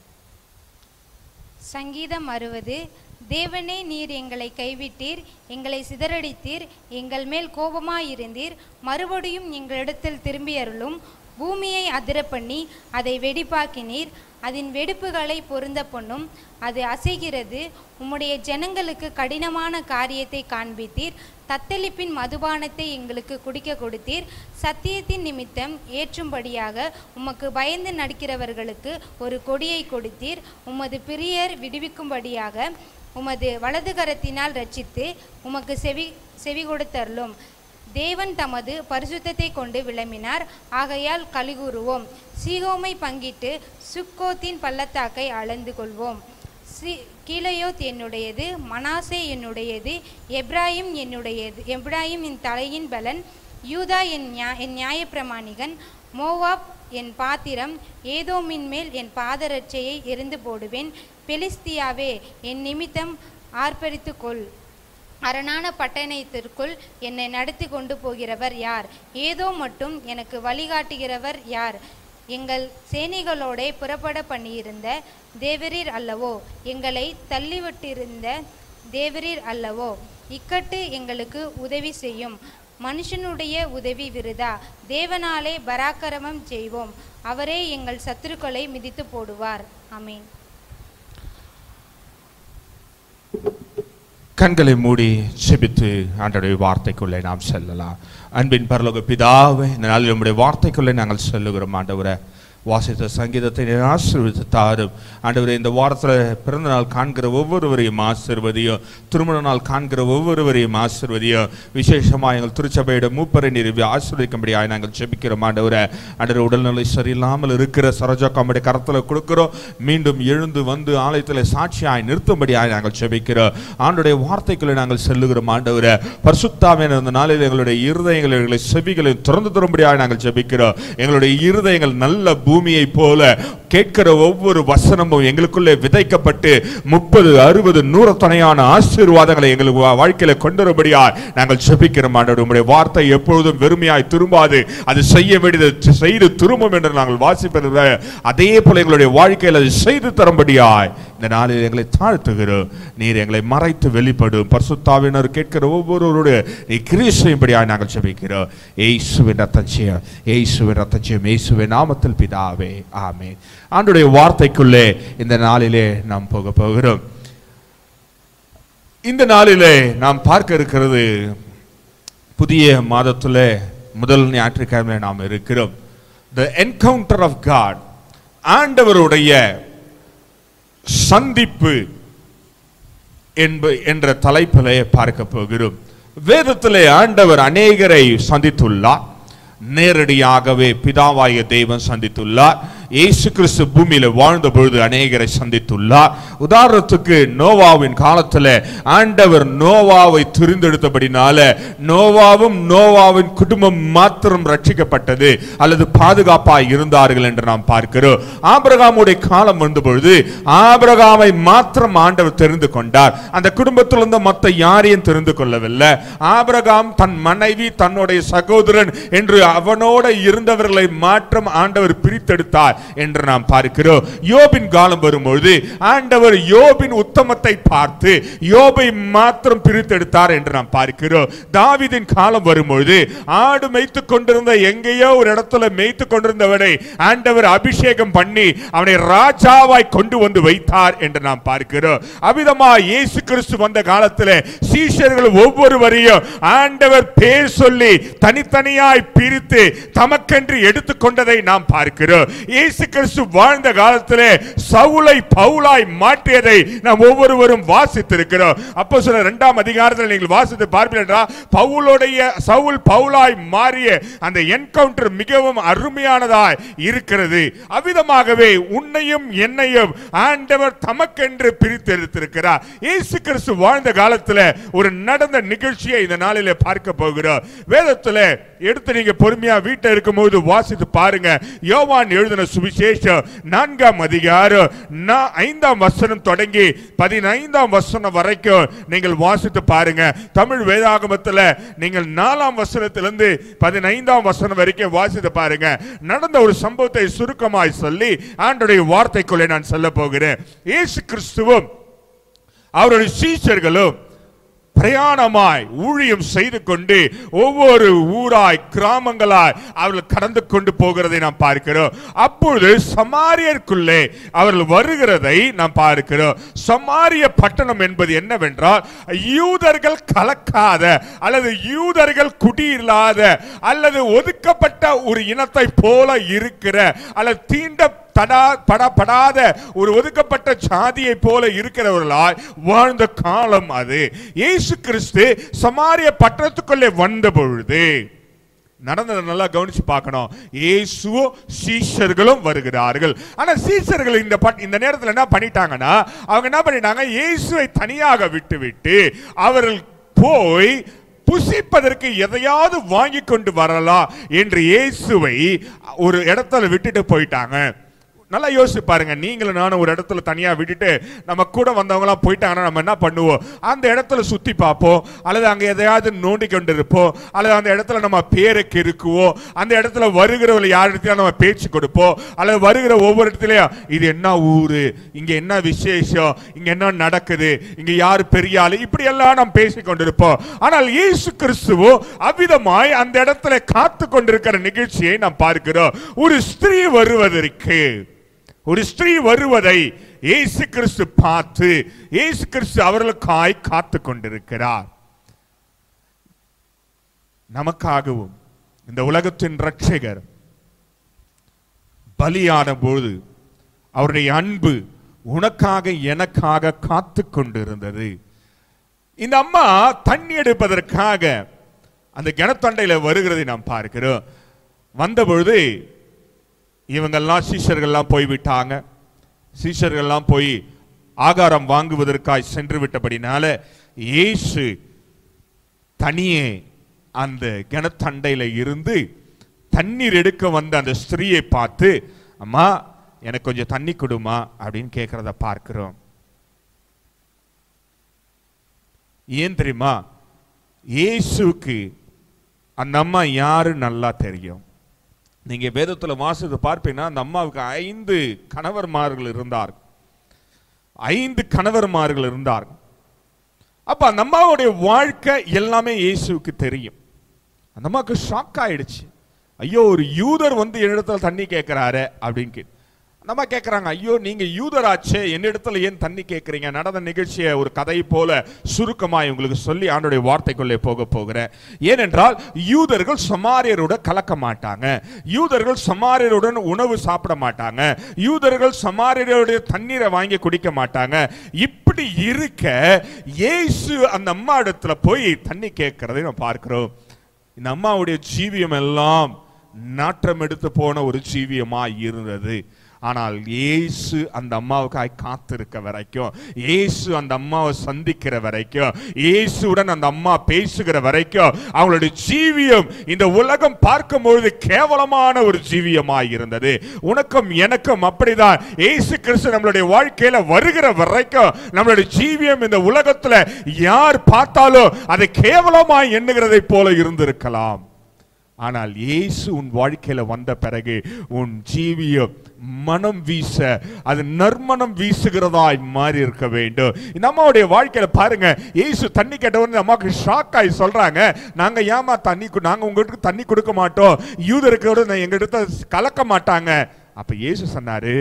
சங்கீதம் அறுபது தேவனே நீர் எங்களை கைவிட்டீர் எங்களை சிதறடித்தீர் எங்கள் மேல் கோபமாயிருந்தீர் மறுபடியும் எங்களிடத்தில் திரும்பி அருளும் பூமியை அதிர பண்ணி அதை வெடிப்பாக்கினீர் அதன் வெடிப்புகளை பொருந்த பண்ணும் அது அசைகிறது உம்முடைய ஜனங்களுக்கு கடினமான காரியத்தை காண்பித்தீர் தத்தளிப்பின் மதுபானத்தை எங்களுக்கு குடிக்க கொடுத்தீர் சத்தியத்தின் நிமித்தம் ஏற்றும்படியாக உமக்கு பயந்து நடக்கிறவர்களுக்கு ஒரு கொடியை கொடுத்தீர் உமது பிரியர் விடுவிக்கும்படியாக உமது வலது கரத்தினால் ரட்சித்து உமக்கு செவி செவி கொடுத்தருளும் தேவன் தமது பரிசுத்தத்தை கொண்டு விளம்பினார் ஆகையால் கலிகூறுவோம் சீகோமை பங்கிட்டு சுக்கோத்தின் பள்ளத்தாக்கை அளந்து கொள்வோம் சி கீழையோத் என்னுடையது மனாசே என்னுடையது எப்ராயிம் என்னுடையது எப்ராயிம் என் தலையின் பலன் யூதா என் நியா என் நியாயப்பிரமாணிகன் மோவாப் என் பாத்திரம் ஏதோமின் மேல் என் பாதரட்சையை எரிந்து போடுவேன் பெலிஸ்தியாவே என் நிமித்தம் ஆர்ப்பரித்துக்கொள் அரணான பட்டணத்திற்குள் என்னை நடத்தி கொண்டு போகிறவர் யார் ஏதோ மட்டும் எனக்கு வழிகாட்டுகிறவர் யார் எங்கள் சேனைகளோடே புறப்பட பண்ணியிருந்த தேவரீர் அல்லவோ எங்களை தள்ளிவிட்டிருந்த தேவரீர் அல்லவோ இக்கட்டு எங்களுக்கு உதவி செய்யும் மனுஷனுடைய உதவி விருதா தேவனாலே பராக்கிரமம் செய்வோம் அவரே எங்கள் சத்துருக்களை மிதித்து போடுவார் ஆமென் கண்களை மூடி செபித்து ஆண்டோடைய வார்த்தைக்குள்ளே நாம் செல்லலாம் அன்பின் பரலோக பிதாவே இந்த நாளில் நம்முடைய வார்த்தைக்குள்ளே நாங்கள் செல்லுகிறோம் ஆண்டவரை வாசித்த சங்கீதத்தை நீர் ஆசீர்வதித்து தாரும் ஆண்டவரே இந்த வாரத்தில் பிறந்த நாள் காண்கிற ஒவ்வொருவரையும் ஆசிர்வதியும் திருமண நாள் காண்கிற ஒவ்வொருவரையும் ஆசிர்வதியும் விசேஷமாக எங்கள் திருச்சபையோட மூப்பரை நீர் ஆசீர்வதிக்கும்படியாக நாங்கள் ஜெபிக்கிறோம் ஆண்டவரை ஆண்டவர் உடல்நிலை சரியில்லாமல் இருக்கிற சரோஜாக்காமுடைய கரத்தில் கொடுக்கிறோம் மீண்டும் எழுந்து வந்து ஆலயத்தில் சாட்சியாய் நிறுத்தும்படியாக நாங்கள் ஜெபிக்கிறோம் ஆண்டுடைய வார்த்தைக்குள்ளே நாங்கள் செல்லுகிறோம் ஆண்டவரை பரிசுத்தாவின் அந்த நாளில் எங்களுடைய இருதயங்களை எங்களுடைய செவிகளை திறந்து தரும்படியாக நாங்கள் ஜெபிக்கிறோம் எங்களுடைய இருதயங்கள் நல்ல பூமியை போல கேட்கிற ஒவ்வொரு வசனமும் எங்களுக்குள்ளே விதைக்கப்பட்டு முப்பது அறுபது நூறு துணையான ஆசீர்வாதங்களை எங்களுக்கு வா- வாழ்க்கையில கொண்டு வரும்படியா நாங்கள் ஜெபிக்கிறோம் ஆண்டவர் உம்முடைய வார்த்தை எப்பொழுதும் வெறுமையாய் திரும்பாது அது செய்ய வேண்டியது செய்து திரும்பும் என்று நாங்கள் வாசிப்பது அதே போல எங்களுடைய வாழ்க்கையில் அது செய்து தரும்படியாய் இந்த நாளில் எங்களை தாழ்த்துகிறோம் நீர் எங்களை மறைத்து வெளிப்படும் பரிசுத்தாவினர் கேட்கிற ஒவ்வொருவரோடு நீ கிரியை செய்யும்படியாய் நாங்கள் ஜெபிக்கிறோம் ஏசுவின் ரத்தச்சியம் ஏசுவின் ரத்தச்சியம் ஏசுவின் நாமத்தில் பிதாவே ஆமென் ஆண்டுடைய வார்த்தைக்குள்ளே இந்த நாளிலே நாம் போக போகிறோம் இந்த நாளிலே நாம் பார்க்க இருக்கிறது புதிய மாதத்துல முதல் ஞாயிற்றுக்கிழமை நாம் இருக்கிறோம் த என்கவுண்டர் ஆஃப் காட் ஆண்டவருடைய சந்திப்பு என்ப என்ற தலைப்பிலே பார்க்க போகிறோம் வேதத்திலே ஆண்டவர் அநேகரை சந்தித்துள்ளார் நேரடியாகவே பிதாவாய தேவன் சந்தித்துள்ளார் இயேசு கிறிஸ்து பூமியில வாழ்ந்த பொழுது அநேகரை சந்தித்துள்ளார் உதாரணத்துக்கு நோவாவின் காலத்துல ஆண்டவர் நோவாவை தெரிந்தெடுத்தபடினால நோவாவும் நோவாவின் குடும்பம் மாத்திரம் ரட்சிக்கப்பட்டது அல்லது பாதுகாப்பாய் இருந்தார்கள் என்று நாம் பார்க்கிறோம் ஆபிரகாமுடைய காலம் வந்த பொழுது ஆபிரகாமை மாத்திரம் ஆண்டவர் தெரிந்து கொண்டார் அந்த குடும்பத்தில் இருந்த மற்ற யாரையும் தெரிந்து கொள்ளவில்லை ஆபிரகாம் தன் மனைவி தன்னுடைய சகோதரன் என்று அவனோட இருந்தவர்களை மாற்றம் ஆண்டவர் பிரித்தெடுத்தார் என்று நாம் பார்க்கிறோம் யோபின் காலம் வரும்பொழுது ஆண்டவர் யோபின் உத்தமத்தை பார்த்து யோபை மாத்திரம் பிரித்தெடுத்தார் என்று நாம் பார்க்கிறோம் தாவீதின் காலம் வரும்பொழுது ஆடு மேய்த்துக் கொண்டிருந்த எங்கேயோ ஒரு இடத்துல மேய்த்துக் கொண்டிருந்தவனை ஆண்டவர் அபிஷேகம் பண்ணி அவனை ராஜாவாய் கொண்டு வந்து வைத்தார் என்று நாம் பார்க்கிறோம் அவிதமா இயேசு கிறிஸ்து வந்த காலத்தில் சீஷர்கள் ஒவ்வொருவரையும் ஆண்டவர் பேர் சொல்லி தனித்தனியாய் பிரித்து தமக்கென்று எடுத்துக்கொண்டதை நாம் பார்க்கிறோம் இயேசு கிறிஸ்து வாழ்ந்த காலத்திலே சவுலை பவுலாய் மாற்றியதை நாம் ஒவ்வொருவரும் வாசித்திருக்கிறோம் அப்போ சில இரண்டாம் அதிகாரத்தில் நீங்கள் வாசித்து பார்ப்பீர்கள் என்றால் பவுலுடைய சவுல் பவுலாய் மாறிய அந்த என்கவுண்டர் மிகவும் அருமையானதாய் இருக்கிறது அவ்விதமாகவே உன்னையும் என்னையும் ஆண்டவர் தமக்கென்று பிரித்தெடுத்திருக்கிறார் இயேசு கிறிஸ்து வாழ்ந்த காலத்துல ஒரு நடந்த நிகழ்ச்சியை இந்த நாளிலே பார்க்க போகிறோம் வேதத்துல எடுத்து நீங்க பொறுமையா வீட்டில் இருக்கும்போது வாசித்து பாருங்க யோவான் எழுதின சுவிசேஷம் நான்காம் அதிகாரம் நா- ஐந்தாம் வசனம் தொடங்கி பதினைந்தாம் வசனம் வரைக்கும் நீங்கள் வாசித்து பாருங்க தமிழ் வேதாகமத்துல நீங்கள் நாலாம் வசனத்திலிருந்து பதினைந்தாம் வசனம் வரைக்கும் வாசித்து பாருங்க நடந்த ஒரு சம்பவத்தை சுருக்கமாய் சொல்லி ஆண்டுடைய வார்த்தைக்குள்ளே நான் சொல்ல போகிறேன் இயேசு கிறிஸ்துவும் அவருடைய சீஷர்களும் பிரயாணமாய் ஊழியம் செய்து கொண்டு ஒவ்வொரு ஊராய் கிராமங்களாய் அவர்கள் கடந்து கொண்டு போகிறதை நாம் பார்க்கிறோம் அப்பொழுது சமாரியருக்குள்ளே அவர்கள் வருகிறதை நாம் பார்க்கிறோம் சமாரிய பட்டணம் என்பது என்னவென்றால் யூதர்கள் கலக்காத அல்லது யூதர்கள் குடியில்லாத அல்லது ஒதுக்கப்பட்ட ஒரு இனத்தை போல இருக்கிற அல்லது தீண்ட தடா படப்படாத ஒரு ஒதுக்கப்பட்ட சாதியை போல இருக்கிறவர்களாய் வாழ்ந்த காலம் அது இயேசு கிறிஸ்து சமாரிய பட்டணத்துக்குள்ளே வந்த பொழுது நடந்ததை நல்லா கவனிச்சு பார்க்கணும் இயேசுவும் சீஷர்களும் வருகிறார்கள் ஆனா சீஷர்கள் இந்த பட்- இந்த நேரத்தில் என்ன பண்ணிட்டாங்கன்னா அவங்க என்ன பண்ணிட்டாங்க இயேசுவை தனியாக விட்டு விட்டு அவர்கள் போய் புசிப்பதற்கு எதையாவது வாங்கி கொண்டு வரலாம் என்று இயேசுவை ஒரு இடத்துல விட்டுட்டு போயிட்டாங்க நல்லா யோசிச்சு பாருங்க நீங்களும் நானும் ஒரு இடத்துல தனியா விட்டுட்டு நம்ம கூட வந்தவங்களாம் போயிட்டாங்கன்னா நம்ம என்ன பண்ணுவோம் அந்த இடத்துல சுத்தி பார்ப்போம் அல்லது அங்க எதையாவது நோண்டி கொண்டு இருப்போம் அல்லது அந்த இடத்துல நம்ம பேரை கெருக்குவோம் அந்த இடத்துல வருகிறவர்கள் யார் இடத்துல நம்ம பேச்சு கொடுப்போம் அல்லது வருகிற ஒவ்வொரு இடத்துலயும் இது என்ன ஊரு இங்க என்ன விசேஷம் இங்க என்ன நடக்குது இங்க யார் பெரிய ஆளு இப்படி எல்லாம் நாம் பேசிக் கொண்டிருப்போம் ஆனால் இயேசு கிறிஸ்துவோ அவ்விதமாய் அந்த இடத்துல காத்து கொண்டிருக்கிற நிகழ்ச்சியை நாம் பார்க்கிறோம் ஒரு ஸ்திரீ வருவதற்கு ஒரு ஸ்திரீ வருவதை இயேசு கிறிஸ்து பார்த்து இயேசு கிறிஸ்து அவர்களுக்காய் காத்து கொண்டிருக்கிறார் நமக்காகவும் இந்த உலகத்தின் ரட்சகர் பலியான பொழுது அவருடைய அன்பு உனக்காக எனக்காக காத்து கொண்டிருந்தது இந்த அம்மா தண்ணி எடுப்பதற்காக அந்த கிணத்தண்டையில வருகிறதை நாம் பார்க்கிறோம் வந்த பொழுது இவங்கெல்லாம் சீஷர்கள்லாம் போய்விட்டாங்க சீஷர்கள்லாம் போய் ஆகாரம் வாங்குவதற்காய் சென்று விட்டபடினால இயேசு தனியே அந்த கிணத்தண்டையில இருந்து தண்ணீர் எடுக்க வந்த அந்த ஸ்திரீயை பார்த்து அம்மா எனக்கு கொஞ்சம் தண்ணி கொடுமா அப்படின்னு கேட்கறத பார்க்கிறோம் ஏன் தெரியுமா இயேசுவுக்கு அந்த அம்மா யாரு நல்லா தெரியும் நீங்க வேதத்துல வாசித்து பார்ப்பீங்கன்னா அந்த அம்மாவுக்கு ஐந்து கணவர்மார்கள் இருந்தார் ஐந்து கணவர்மார்கள் இருந்தார் அப்ப அந்த அம்மாவுடைய வாழ்க்கை எல்லாமே இயேசுவுக்கு தெரியும் அந்த அம்மாவுக்கு ஷாக் ஆயிடுச்சு ஐயோ ஒரு யூதர் வந்து என்னிடத்துல தண்ணி கேட்கிறாரு அப்படின்னு கேட்டு அந்த அம்மா கேட்குறாங்க ஐயோ நீங்க யூதராச்சே என்னிடத்துல ஏன் தண்ணி கேட்குறீங்க நடந்த நிகழ்ச்சியை ஒரு கதை போல சுருக்கமாய் உங்களுக்கு சொல்லி ஆண்டுடைய வார்த்தைக்குள்ளே போக போகிறேன் ஏனென்றால் யூதர்கள் சமாரியரோட கலக்க மாட்டாங்க யூதர்கள் சமாரியருடன் உணவு சாப்பிட மாட்டாங்க யூதர்கள் சமாரியருடைய தண்ணீரை வாங்கி குடிக்க மாட்டாங்க இப்படி இருக்க இயேசு அந்த அம்மா இடத்துல போய் தண்ணி கேட்கிறதை நம்ம பார்க்கிறோம் இந்த அம்மாவுடைய ஜீவியம் எல்லாம் நாற்றம் எடுத்து போன ஒரு ஜீவியமா இருந்தது ஆனால் இயேசு அந்த அம்மாவுக்காய் காத்திருக்க வரைக்கும் இயேசு அந்த அம்மாவை சந்திக்கிற வரைக்கும் இயேசுடன் அந்த அம்மா பேசுகிற வரைக்கும் அவங்களுடைய ஜீவியம் இந்த உலகம் பார்க்கும் பொழுது கேவலமான ஒரு ஜீவியமாய் இருந்தது உனக்கும் எனக்கும் அப்படிதான் இயேசு கிறிஸ்து நம்மளுடைய வாழ்க்கையில வருகிற வரைக்கும் நம்மளுடைய ஜீவியம் இந்த உலகத்துல யார் பார்த்தாலும் அதை கேவலமாய் எண்ணுகிறதை போல இருந்திருக்கலாம் ஆனால் இயேசு உன் வாழ்க்கையில வந்த பிறகு உன் ஜீவியம் மனம் வீச அது நற்மனம் வீசுகிறதாய் மாறி இருக்க வேண்டும் இந்த அம்மாவுடைய வாழ்க்கையில பாருங்க இயேசு தண்ணி கேட்டவொடனே அம்மாவுக்கு ஷாக் ஆகி சொல்றாங்க நாங்க ஏமா தண்ணி கு- நாங்க உங்களுக்கு தண்ணி கொடுக்க மாட்டோம் யூதருக்கு எங்க இடத்த கலக்க மாட்டாங்க அப்ப இயேசு சொன்னாரு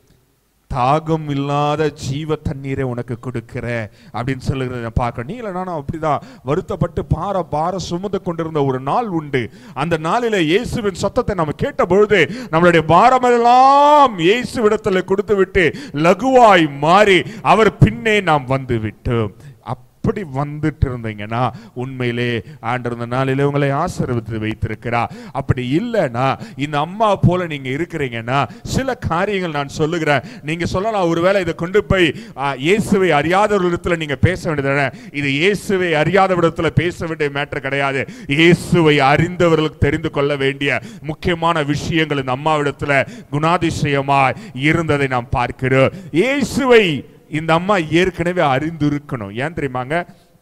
தாகம் இல்லாத ஜீவ தண்ணீரை உனக்கு கொடுக்கிறேன் அப்படின்னு சொல்லுகிறத நான் பார்க்கணும் நீங்கள நானும் அப்படிதான் வருத்தப்பட்டு பார பார சுமந்து கொண்டிருந்த ஒரு நாள் உண்டு அந்த நாளில இயேசுவின் சத்தத்தை நம்ம கேட்ட பொழுது நம்மளுடைய பாரமெல்லாம் இயேசுவிடத்தில் கொடுத்து விட்டு லகுவாய் மாறி அவர் பின்னே நாம் வந்து விட்டோம் அப்படி வந்துட்டு இருந்தீங்கன்னா உண்மையிலே ஆண்டவர் இந்த நாளிலே உங்களை ஆசீர்வதித்து வைத்திருக்கிறார் அப்படி இல்லைன்னா இந்த அம்மா போல நீங்க இருக்கிறீங்கன்னா சில காரியங்கள் நான் சொல்லுகிறேன் நீங்க சொல்லலாம் ஒருவேளை இதை கொண்டு போய் ஆ, இயேசுவை அறியாதவர்களிடத்துல நீங்க பேச வேண்டியது இது இயேசுவை அறியாதவரிடத்துல பேச வேண்டிய மேட்டர் கிடையாது இயேசுவை அறிந்தவர்களுக்கு தெரிந்து கொள்ள வேண்டிய முக்கியமான விஷயங்கள் இந்த அம்மாவிடத்துல குணாதிசயமாய் இருந்ததை நாம் பார்க்கிறோம் இயேசுவை இந்த அம்மா ஏற்கனவே அறிந்திருக்கணும் ஏன் தெரியுமாங்க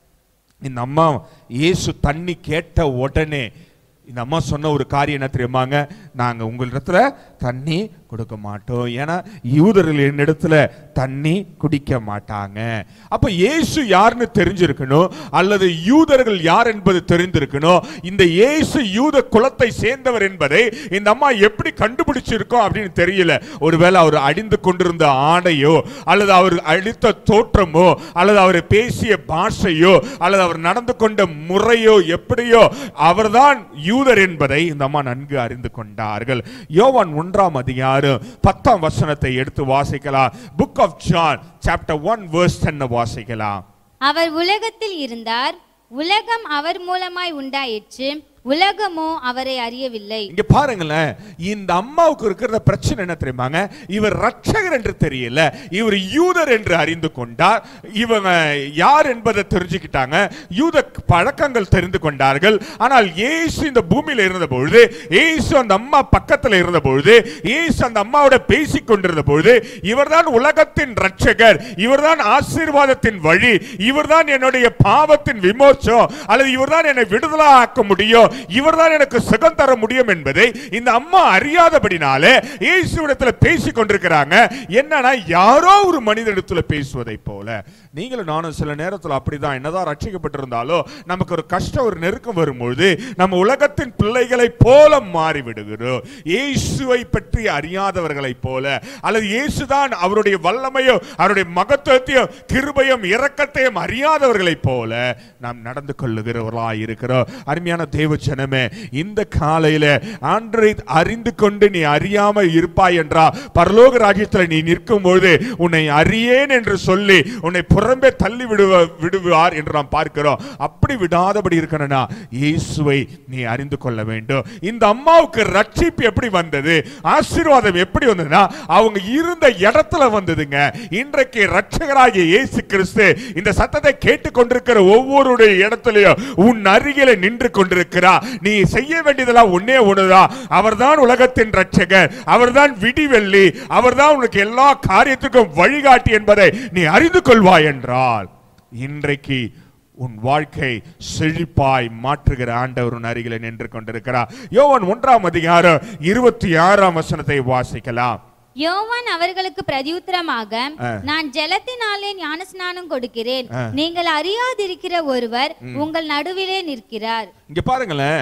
இந்த அம்மா இயேசு தண்ணி கேட்ட உடனே இந்த அம்மா சொன்ன ஒரு காரியம் என்ன தெரியுமாங்க நாங்க உங்களிடத்துல தண்ணி கொடுக்க மாட்டோம் ஏன்னா யூதர்கள் என்னிடத்துல தண்ணி குடிக்க மாட்டாங்க அப்ப இயேசு யாருன்னு தெரிஞ்சிருக்கணும் அல்லது யூதர்கள் யார் என்பது தெரிந்திருக்கணும் இந்த இயேசு யூத குலத்தை சேர்ந்தவர் என்பதை இந்த அம்மா எப்படி கண்டுபிடிச்சிருக்கோம் அப்படின்னு தெரியல ஒருவேளை அவர் அடிந்து கொண்டிருந்த ஆடையோ அல்லது அவர் அளித்த தோற்றமோ அல்லது அவர் பேசிய பாஷையோ அல்லது அவர் நடந்து கொண்ட முறையோ எப்படியோ அவர்தான் யூதர் என்பதை இந்த அம்மா நன்கு அறிந்து கொண்டார்கள் யோவான் ஒன்றாம் அதிகாரம் பத்தாம் வசனத்தை எடுத்து வாசிக்கலாம் book of John chapter one verse டென்னை வாசிக்கலாம் அவர் உலகத்தில் இருந்தார் உலகம் அவர் மூலமாய் உண்டாயிற்று உலகமோ அவரை அறியவில்லை இங்க பாருங்களேன் இந்த அம்மாவுக்கு இருக்கிற பிரச்சனை என்ன தெரியுமாங்க இவர் ரட்சகர் என்று தெரியல இவர் யூதர் என்று அறிந்து கொண்டார் இவங்க யார் என்பதை தெரிஞ்சுக்கிட்டாங்க யூத பழக்கங்கள் தெரிந்து கொண்டார்கள் ஆனால் இயேசு இந்த பூமியில இருந்த பொழுது இயேசு அந்த அம்மா பக்கத்துல இருந்த பொழுது இயேசு அந்த அம்மாவோட பேசிக் கொண்டிருந்த பொழுது இவர்தான் உலகத்தின் ரட்சகர் இவர்தான் ஆசீர்வாதத்தின் வழி இவர்தான் என்னுடைய பாவத்தின் விமோச்சம் அல்லது இவர்தான் என்னை விடுதலாக்க முடியும் இவர்தான் எனக்கு சுகம் தர முடியும் என்பதை இந்த அம்மா அறியாதபடினாலே இயேசுவிடத்துல பேசிக் கொண்டிருக்கிறாங்க என்னன்னா யாரோ ஒரு மனிதனிடத்துல பேசுவதை போல நீங்களும் நானும் சில நேரத்துல அப்படிதான் என்னதான் ரட்சிக்கப்பட்டிருந்தாலும் நமக்கு ஒரு கஷ்டம் ஒரு நெருக்கம் வரும்பொழுது நம்ம உலகத்தின் பிள்ளைகளை போல மாறி விடுகிறோம் இயேசுவை பற்றி அறியாதவர்களைப் போல அல்லது இயேசுதான் அவருடைய வல்லமையோ அவருடைய மகத்துவத்தையும் கிருபையும் இரக்கத்தையும் அறியாதவர்களைப் போல நாம் நடந்து கொள்ளுகிறவர்களாய் இருக்கிறோம் அருமையான தேவ ஜனமே இந்த காலையில ஆண்டரை அறிந்து கொண்டு நீ அறியாம இருப்பாய் என்றா பரலோக ராஜ்யத்தில் நீ நிற்கும் பொழுது உன்னை அறியேன் என்று சொல்லி உன்னை புறம்பே தள்ளி விடுவ விடுவார் என்று நாம் பார்க்கிறோம் அப்படி விடாதபடி இருக்கணும்னா இயேசுவை நீ அறிந்து கொள்ள வேண்டும் இந்த அம்மாவுக்கு ரட்சிப்பு எப்படி வந்தது ஆசீர்வாதம் எப்படி வந்ததுன்னா அவங்க இருந்த இடத்துல வந்ததுங்க இன்றைக்கு ரட்சகராகிய இயேசு கிறிஸ்து இந்த சத்தத்தை கேட்டுக்கொண்டிருக்கிற ஒவ்வொருடைய இடத்துலயும் உன் அருகில நின்று கொண்டிருக்கிறா நீ செய்ய வேண்டியதெல்லாம் ஒன்னே ஒண்ணுதான் அவர்தான் உலகத்தின் ரட்சகர் அவர்தான் விடிவெள்ளி அவர்தான் உனக்கு எல்லா காரியத்துக்கும் வழிகாட்டி என்பதை நீ அறிந்து கொள்வாய் என்றால் இன்றைக்கு உன் வாழ்க்கை செழிப்பாய் மாற்றுகிற ஆண்டவர் உன் அருகில நின்று கொண்டிருக்கிறார் யோவான் ஒன்றாம் அதிகாரம் இருபத்தி ஆறாம் வசனத்தை வாசிக்கலாம் யோவான் அவர்களுக்கு பிரதியுத்தரமாக ஆ. நான் ஜலத்தினாலே ஞானஸ்நானம் கொடுக்கிறேன் ஆ. நீங்கள் அறியாதிருக்கிற ஒருவர் உங்கள் நடுவிலே நிற்கிறார் இங்க பாருங்களேன்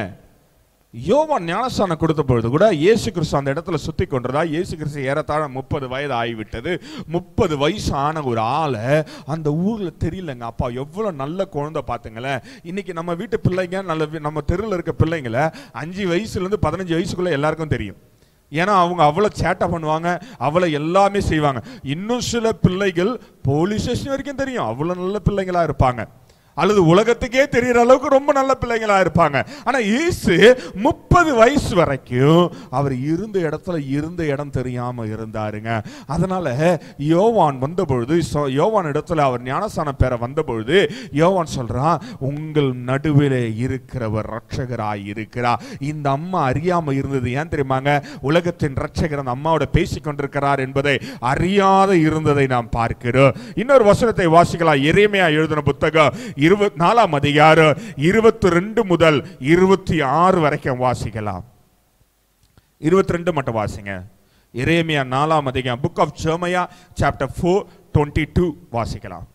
யோவான் ஞானஸ்தானம் கொடுத்த பொழுது கூட இயேசு கிறிஸ்து அந்த இடத்துல சுத்தி கொண்டிருந்தா இயேசு கிறிஸ்து ஏறத்தாழ முப்பது வயது ஆகிவிட்டது முப்பது வயசு ஆன ஒரு ஆளை அந்த ஊர்ல தெரியலங்க அப்பா எவ்வளவு நல்ல குழந்தை பாத்துங்களேன் இன்னைக்கு நம்ம வீட்டு பிள்ளைங்க நல்ல வி- நம்ம தெருவில் இருக்க பிள்ளைங்கள அஞ்சு வயசுல இருந்து பதினஞ்சு வயசுக்குள்ள எல்லாருக்கும் தெரியும் ஏன்னா அவங்க அவ்வளவு சேட்டை பண்ணுவாங்க அவ்வளவு எல்லாமே செய்வாங்க இன்னும் சில பிள்ளைகள் போலீஸ் ஸ்டேஷன் வரைக்கும் தெரியும் அவ்வளவு நல்ல பிள்ளைங்களா இருப்பாங்க அல்லது உலகத்துக்கே தெரியற அளவுக்கு ரொம்ப நல்ல பிள்ளைங்களா இருப்பாங்க ஆனா இயேசு முப்பது வயசு வரைக்கும் அவர் இருந்த இடத்துல இருந்த இடம் தெரியாம இருந்தாருங்க அதனால யோவான் வந்த பொழுது சொ- யோவான் இடத்துல அவர் ஞானஸ்தானம் பெற வந்த பொழுது யோவான் சொல்றான் உங்கள் நடுவிலே இருக்கிறவர் ரட்சகராய் இருக்கிறார் இந்த அம்மா அறியாம இருந்தது ஏன் தெரியுமாங்க உலகத்தின் ரட்சகர் அந்த அம்மாவோட பேசிக் கொண்டிருக்கிறார் என்பதை அறியாத இருந்ததை நாம் பார்க்கிறோம் இன்னொரு வசனத்தை வாசிக்கலாம் எரேமியா எழுதின புத்தகம் இருபத்தி நாலாம் அதிகாரம் இருபத்தி ரெண்டு முதல் இருபத்தி ஆறு வரைக்கும் வாசிக்கலாம் இருபத்தி ரெண்டு மட்டும் வாசிங்க எரேமியா நாலாம் அதிகாரம் book of Jeremiah chapter four twenty two வாசிக்கலாம்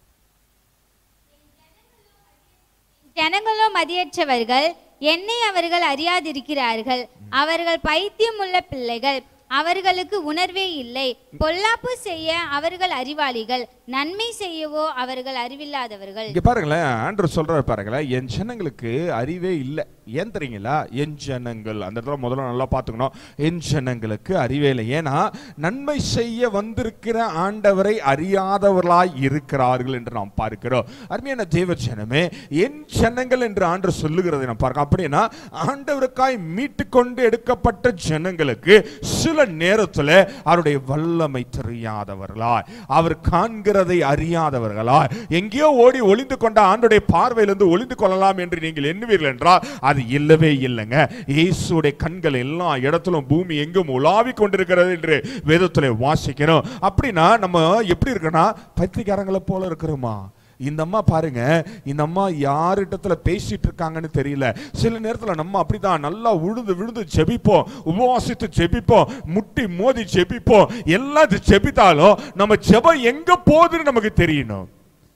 ஜனங்களோ மதியற்றவர்கள் என்னை அவர்கள் அறியாதிருக்கிறார்கள் அவர்கள் பைத்தியமுள்ள பிள்ளைகள் அவர்களுக்கு உணர்வே இல்லை பொல்லாப்பு செய்ய அவர்கள் அறிவாளிகள் நன்மை செய்யவோ அவர்கள் அறிவில்லாதவர்கள் இங்க பாருங்களேன் ஆண்டர் சொல்றாரு பாருங்களேன் என் ஜனங்களுக்கு அறிவே இல்லை ஏன் தெரியுங்களா என் ஜனங்கள் அந்த இடத்துல முதல்ல நல்லா பார்த்துக்கணும் என் ஜனங்களுக்கு அறிவே இல்லை ஏன்னா நன்மை செய்ய வந்திருக்கிற ஆண்டவரை அறியாதவர்களாய் இருக்கிறார்கள் என்று நாம் பார்க்கிறோம் அருமையான தேவ ஜனமே என் ஜனங்கள் என்று ஆண்டர் சொல்லுகிறதை நாம் பார்க்கிறோம் அப்படின்னா ஆண்டவருக்காய் மீட்டு கொண்டு எடுக்கப்பட்ட ஜனங்களுக்கு சில நேரத்துல அவருடைய வல்லமை தெரியாதவர்களாய் அவர் காண்கிறதை அறியாதவர்களாய் எங்கேயோ ஓடி ஒளிந்து கொண்ட ஆண்டுடைய பார்வையிலிருந்து ஒளிந்து கொள்ளலாம் என்று நீங்கள் எண்ணுவீர்கள் என்றால் அது இல்லவே இல்லைங்க இயேசுடைய கண்கள் எல்லா இடத்திலும் பூமி எங்கும் உலாவிக் கொண்டிருக்கிறது என்று வேதத்துல வாசிக்கிறோம் அப்படின்னா நம்ம எப்படி இருக்கோம்னா பைத்தியக்காரங்களை போல இருக்கிறோமா இந்த அம்மா பாருங்க இந்த அம்மா யாரிடத்துல பேசிட்டு இருக்காங்கன்னு தெரியல சில நேரத்துல நம்ம அப்படிதான் நல்லா உழுது விழுந்து ஜெபிப்போம் உபவாசித்து ஜெபிப்போம் முட்டி மோதி ஜெபிப்போம் எல்லாம் ஜெபித்தாலும் நம்ம ஜெபம் எங்க போகுதுன்னு நமக்கு தெரியணும்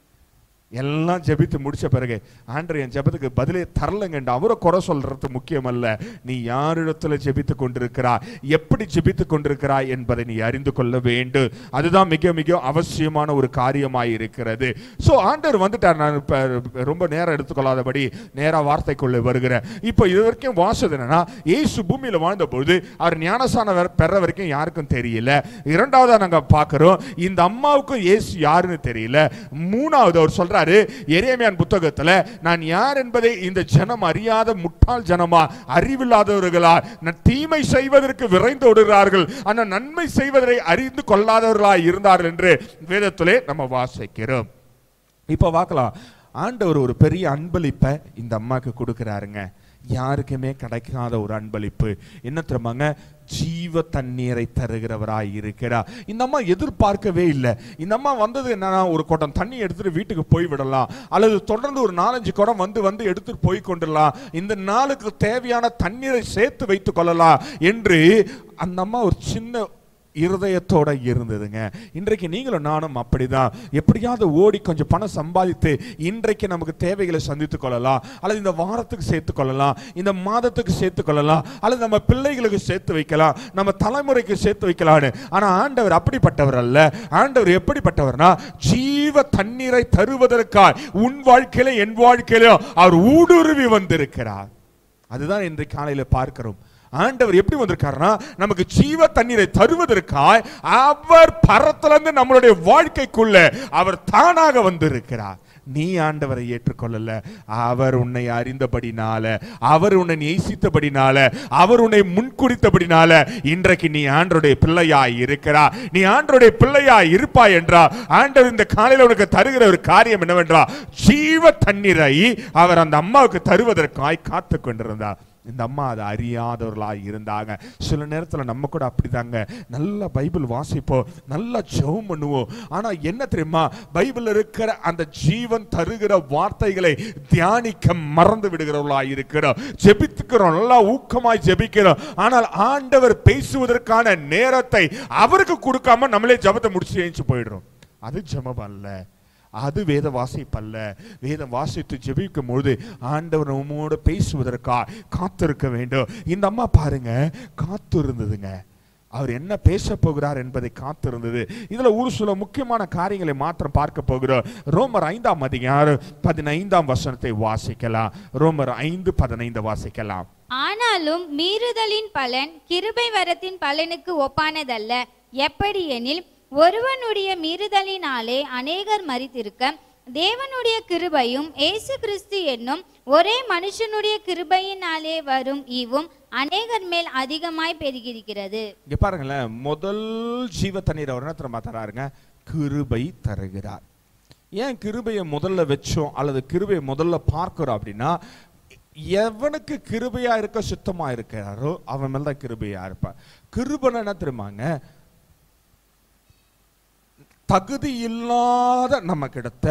எல்லாம் ஜெபித்து முடிச்ச பிறகு ஆண்டர் என் ஜெபத்துக்கு பதிலே தரலங்கண்டு அவரை குறை சொல்றது முக்கியமல்ல நீ யாரிடத்துல ஜெபித்து கொண்டிருக்கிறாய் எப்படி ஜெபித்து கொண்டிருக்கிறாய் என்பதை நீ அறிந்து கொள்ள வேண்டும் அதுதான் மிக மிக அவசியமான ஒரு காரியமாய் இருக்கிறது சோ ஆண்டர் வந்துட்டார் நான் இப்ப ரொம்ப நேரம் எடுத்துக்கொள்ளாதபடி நேரா வார்த்தைக்குள்ள வருகிறேன் இப்போ இது வரைக்கும் வாசது என்னன்னா இயேசு பூமியில வாழ்ந்த பொழுது அவர் ஞானசான பெற வரைக்கும் யாருக்கும் தெரியல இரண்டாவதா நாங்க பார்க்கிறோம் இந்த அம்மாவுக்கும் இயேசு யாருன்னு தெரியல மூணாவது அவர் சொல்றாரு எரேமியான் புத்தகத்துல நான் யார் என்பதை இந்த ஜனம் அறியாத முட்டாள் ஜனமா அறிவில்லாதவர்களா நான் தீமை செய்வதற்கு விரைந்து ஓடுகிறார்கள் ஆனால் நன்மை செய்வதை அறிந்து கொள்ளாதவர்களாய் இருந்தார்கள் என்று வேதத்திலே நம்ம வாசிக்கிறோம் இப்ப பார்க்கலாம் ஆண்டவர் ஒரு பெரிய அன்பளிப்பை இந்த அம்மாக்கு கொடுக்கிறாருங்க யாருக்குமே கிடைக்காத ஒரு அன்பளிப்பு என்ன தெரியுமாங்க ஜீவ தண்ணீரை தருகிறவராய் இருக்கிறார் இந்த அம்மா எதிர்பார்க்கவே இல்லை இந்த அம்மா வந்தது என்னன்னா ஒரு குடம் தண்ணி எடுத்துட்டு வீட்டுக்கு போய் விடலாம் அல்லது தொடர்ந்து ஒரு நாலஞ்சு குடம் வந்து வந்து எடுத்துட்டு போய் கொண்டுடலாம் இந்த நாளுக்கு தேவையான தண்ணீரை சேர்த்து வைத்துக் கொள்ளலாம் என்று அந்த அம்மா ஒரு சின்ன இருதயத்தோட இருந்ததுங்க இன்றைக்கு நீங்களும் நானும் அப்படிதான் எப்படியாவது ஓடி கொஞ்சம் பணம் சம்பாதித்து இன்றைக்கு நமக்கு தேவைகளை சந்தித்துக் கொள்ளலாம் அல்லது இந்த வாரத்துக்கு சேர்த்து கொள்ளலாம் இந்த மாதத்துக்கு சேர்த்து கொள்ளலாம் அல்லது நம்ம பிள்ளைகளுக்கு சேர்த்து வைக்கலாம் நம்ம தலைமுறைக்கு சேர்த்து வைக்கலாம்னு ஆனா ஆண்டவர் அப்படிப்பட்டவர் அல்ல ஆண்டவர் எப்படிப்பட்டவர்னா ஜீவ தண்ணீரை தருவதற்காய் உன் வாழ்க்கையில என் வாழ்க்கையிலும் அவர் ஊடுருவி வந்திருக்கிறார் அதுதான் இன்றைக்கு காலையில பார்க்கிறோம் ஆண்டவர் எப்படி வந்திருக்காருன்னா நமக்கு ஜீவ தண்ணீரை தருவதற்காய் அவர் பரத்திலிருந்து நம்மளுடைய வாழ்க்கைக்குள்ள அவர் தானாக வந்திருக்கிறார் நீ ஆண்டவரை ஏற்றுக்கொள்ளல அவர் உன்னை அறிந்தபடினால அவர் உன்னை நேசித்தபடினால அவர் உன்னை முன்குறித்தபடினால இன்றைக்கு நீ ஆண்டருடைய பிள்ளையாய் இருக்கிறா நீ ஆண்டருடைய பிள்ளையாய் இருப்பாய் என்றா ஆண்டவர் இந்த காலையில உனக்கு தருகிற ஒரு காரியம் என்னவென்றா ஜீவ தண்ணீரை அவர் அந்த அம்மாவுக்கு தருவதற்காய் காத்து கொண்டிருந்தார் இந்த அம்மா அதை அறியாதவர்களாக இருந்தாங்க சில நேரத்தில் நம்ம கூட அப்படிதாங்க நல்லா பைபிள் வாசிப்போம் நல்லா ஜெபம் பண்ணுவோம் ஆனா என்ன தெரியுமா பைபிள் இருக்கிற அந்த ஜீவன் தருகிற வார்த்தைகளை தியானிக்க மறந்து விடுகிறவர்களாக இருக்கிறோம் ஜெபித்துக்கிறோம் நல்லா ஊக்கமாய் ஜெபிக்கிறோம் ஆனால் ஆண்டவர் பேசுவதற்கான நேரத்தை அவருக்கு கொடுக்காம நம்மளே ஜெபத்தை முடிச்சு எழுந்து போயிடுறோம் அது ஜெபம் அல்ல அது வேத வாசிப்பல்ல வேதம் வாசித்து ஜெபிக்கும் பொழுது ஆண்டவர் நம்மோடு பேசுவதற்காக காத்திருக்க வேண்டும் இந்த அம்மா பாருங்க காத்து இருந்ததுங்க அவர் என்ன பேச போகிறார் என்பதை காத்திருந்தது இதுல ஒரு சில முக்கியமான காரியங்களை மாத்திரம் பார்க்க போகிறோம் ரோமர் ஐந்தாம் அதிகாரம் பதினைந்தாம் வசனத்தை வாசிக்கலாம் ரோமர் ஐந்து பதினைந்து வாசிக்கலாம் ஆனாலும் மீறுதலின் பலன் கிருபை வரத்தின் பலனுக்கு ஒப்பானதல்ல எப்படி எனில் ஒருவனுடைய மீறுதலினாலே அநேகர் மரித்திருக்க தேவனுடைய கிருபையும் இயேசு கிறிஸ்து என்னும் ஒரே மனுஷனுடைய கிருபையினாலே வரும் ஈவும் அநேகர் மேல் அதிகமாய் பெருகியிருக்கிறது இங்க பாருங்களேன் முதல் ஜீவ தண்ணீர் அவர் என்ன திரும்ப தராருங்க கிருபை தருகிறார் ஏன் கிருபையை முதல்ல வச்சோம் அல்லது கிருபையை முதல்ல பார்க்கிறோம் அப்படின்னா எவனுக்கு கிருபையா இருக்க சுத்தமா இருக்கிறாரோ அவன் மேல தான் கிருபையா இருப்பான் கிருபனை என்ன தெரியுமாங்க தகுதி இல்லாத நம்ம கிடத்த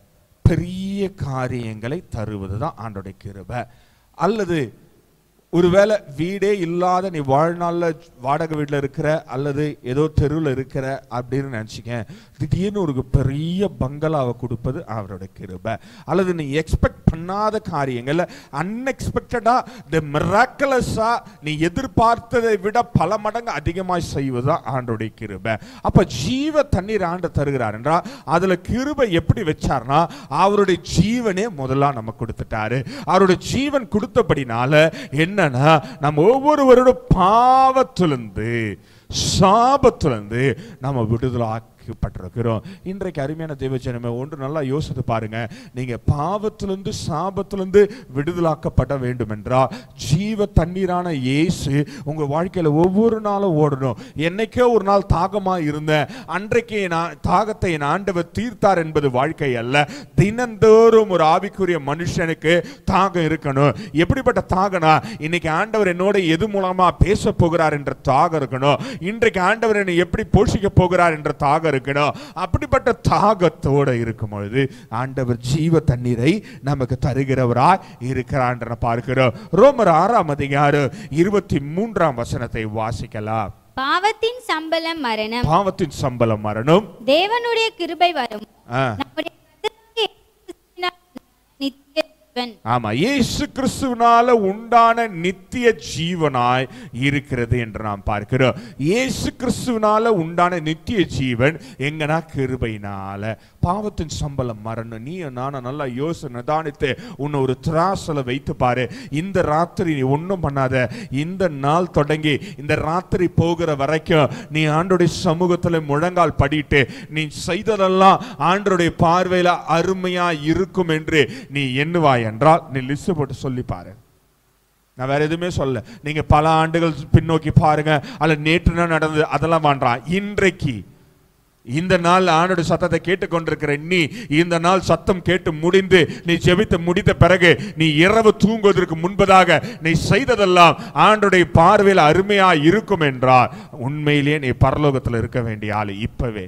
பெரிய காரியங்களை தருவது தான் ஆண்டோடைய கிருபை அல்லது ஒருவேளை வீடே இல்லாத நீ வாழ்நாள்ல வாடகை வீட்டில் இருக்கிற அல்லது ஏதோ தெருவில் இருக்கிற அப்படின்னு நினச்சிக்க திடீர்னு ஒரு பெரிய பங்களாவை கொடுப்பது அவரோட கிருபை அல்லது நீ எக்ஸ்பெக்ட் பண்ணாத காரியங்கள்ல அன்எக்ஸ்பெக்டடா த மிராக்கலஸா நீ எதிர்பார்த்ததை விட பல மடங்கு அதிகமாய் செய்வதுதான் ஆண்டோடைய கிருபை அப்ப ஜீவ தண்ணீர் ஆண்டு தருகிறார் என்றால் அதுல கிருபை எப்படி வச்சார்னா அவருடைய ஜீவனே முதல்ல நம்ம கொடுத்துட்டாரு அவருடைய ஜீவன் கொடுத்தபடினால என்னன்னா நம்ம ஒவ்வொருவரோட பாவத்திலிருந்து சாபத்திலிருந்து நம்ம விடுதலை ஆக்கப்பட்டிருக்கிறோம் இன்றைக்கு அருமையான தேவஜனமே ஒன்று நல்லா யோசித்து பாருங்க நீங்க பாவத்திலிருந்து சாபத்திலிருந்து விடுதலாக்கப்பட வேண்டும் என்றால் ஜீவ தண்ணீரான இயேசு உங்க வாழ்க்கையில ஒவ்வொரு நாளும் ஓடணும் என்னைக்கோ ஒரு நாள் தாகமா இருந்தேன் அன்றைக்கு நான் தாகத்தை என் ஆண்டவர் தீர்த்தார் என்பது வாழ்க்கை அல்ல தினந்தோறும் ஒரு ஆவிக்குரிய மனுஷனுக்கு தாகம் இருக்கணும் எப்படிப்பட்ட தாகனா இன்னைக்கு ஆண்டவர் என்னோட எது மூலமா பேச போகிறார் என்ற தாகம் இருக்கணும் இன்றைக்கு ஆண்டவர் என்னை எப்படி போஷிக்க போகிறார் என்ற தாகம் இருக்கணும் அப்படிப்பட்ட தாகத்தோட இருக்கும் பொழுது ஆண்டவர் ஜீவ தண்ணீரை நமக்கு தருகிறவராய் இருக்கிறார் என்று பார்க்கிறோம் ரோமர் ஆறாம் அதிகாரம் இருபத்தி மூன்றாம் வசனத்தை வாசிக்கலாம் பாவத்தின் சம்பளம் மரணம் பாவத்தின் சம்பளம் மரணம் தேவனுடைய கிருபை வரும் ஆ, நம்முடைய கர்த்தராகிய இயேசு கிறிஸ்துவினால் நித்திய ஜீவன் ஆமா இயேசு கிறிஸ்துவினால உண்டான நித்திய ஜீவனாய் இருக்கிறது என்று நாம் பார்க்கிறோம் இயேசு கிறிஸ்துவினால உண்டான நித்திய ஜீவன் எங்கனா கிருபையினால பாவத்தின் சம்பளம் மரணம் நீ நானும் நல்லா யோசனை நிதானித்து உன்னை ஒரு திராசல வைத்து பாரு இந்த ராத்திரி நீ ஒன்றும் பண்ணாத இந்த நாள் தொடங்கி இந்த ராத்திரி போகிற வரைக்கும் நீ ஆண்டோடைய சமூகத்துல முழங்கால் படிட்டு நீ செய்ததெல்லாம் ஆண்டருடைய பார்வையில அருமையா இருக்கும் என்று நீ எண்ணுவாய் என்றால் நீ லிஸ்ட் போட்டு சொல்லி பாரு நான் வேற எதுவுமே சொல்ல நீங்க பல ஆண்டுகள் பின்னோக்கி பாருங்க அல்ல நேற்று என்ன நடந்தது அதெல்லாம் வேண்டாம் இன்றைக்கு இந்த நாள் ஆண்டோட சத்தத்தை கேட்டுக்கொண்டிருக்கிற நீ இந்த நாள் சத்தம் கேட்டு முடிந்து நீ ஜெபித்து முடித்த பிறகு நீ இரவு தூங்குவதற்கு முன்பதாக நீ செய்ததெல்லாம் ஆண்டுடைய பார்வையில் அருமையா இருக்கும் என்றால் உண்மையிலேயே நீ பரலோகத்தில் இருக்க வேண்டிய ஆளு இப்பவே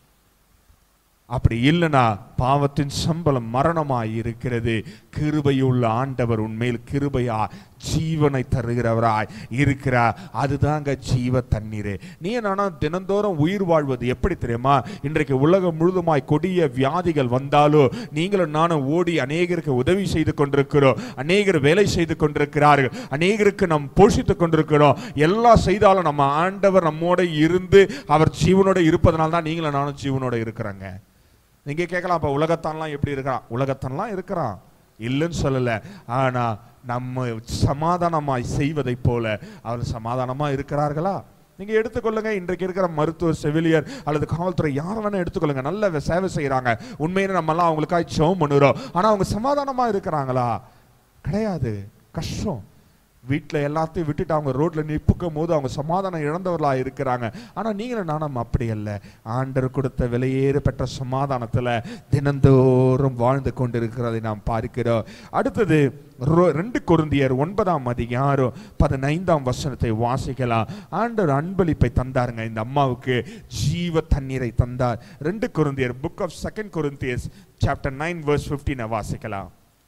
அப்படி இல்லைனா பாவத்தின் சம்பளம் மரணமாய் இருக்கிறது கிருபையுள்ள ஆண்டவர் உண்மையில் கிருபையா ஜீவனை தருகிறவராய் இருக்கிறார் அதுதாங்க ஜீவ தண்ணீர் நீ நானா தினந்தோறும் உயிர் வாழ்வது எப்படி தெரியுமா இன்றைக்கு உலகம் முழுதுமாய் கொடிய வியாதிகள் வந்தாலோ நீங்களும் நானும் ஓடி அநேகருக்கு உதவி செய்து கொண்டிருக்கிறோம் அநேகர் வேலை செய்து கொண்டிருக்கிறார்கள் அநேகருக்கு நாம் போஷித்துக் கொண்டிருக்கிறோம் எல்லாம் செய்தாலும் நம்ம ஆண்டவர் நம்மோட இருந்து அவர் ஜீவனோட இருப்பதனால தான் நீங்களும் நானும் ஜீவனோட இருக்கிறாங்க நீங்க கேட்கலாம் அப்ப உலகத்தான்லாம் எப்படி இருக்கிறான் உலகத்தான்லாம் இருக்கிறான் இல்லைன்னு சொல்லல ஆனா நம்ம சமாதானமாய் செய்வதைப் போல அவர் சமாதானமா இருக்கிறார்களா நீங்க எடுத்துக்கொள்ளுங்க இன்றைக்கு இருக்கிற மருத்துவர் செவிலியர் அல்லது காவல்துறை யார் வேணா எடுத்துக்கொள்ளுங்க நல்ல வே- சேவை செய்யறாங்க உண்மையில நம்ம எல்லாம் அவங்களுக்காக ஜெபம் பண்ணுறோம் ஆனா அவங்க சமாதானமா இருக்கிறாங்களா கிடையாது கஷ்டம் வீட்டில் எல்லாத்தையும் விட்டுட்டு அவங்க ரோட்ல நிப்புக்கும் போது அவங்க சமாதானம் இழந்தவர்களா இருக்கிறாங்க ஆனா நீங்களும் நானும் அப்படி அல்ல ஆண்டர் கொடுத்த விலையேறு பெற்ற சமாதானத்துல தினந்தோறும் வாழ்ந்து கொண்டிருக்கிறதை நாம் பார்க்கிறோம் அடுத்தது ரோ- ரெண்டு கொருந்தியர் ஒன்பதாம் அதிகாரம் பதினைந்தாம் வசனத்தை வாசிக்கலாம் ஆண்டவர் அன்பளிப்பை தந்தாருங்க இந்த அம்மாவுக்கு ஜீவ தண்ணீரை தந்தார் ரெண்டு கொருந்தியர் book of second Corinthians chapter nine verse 15 வாசிக்கலாம்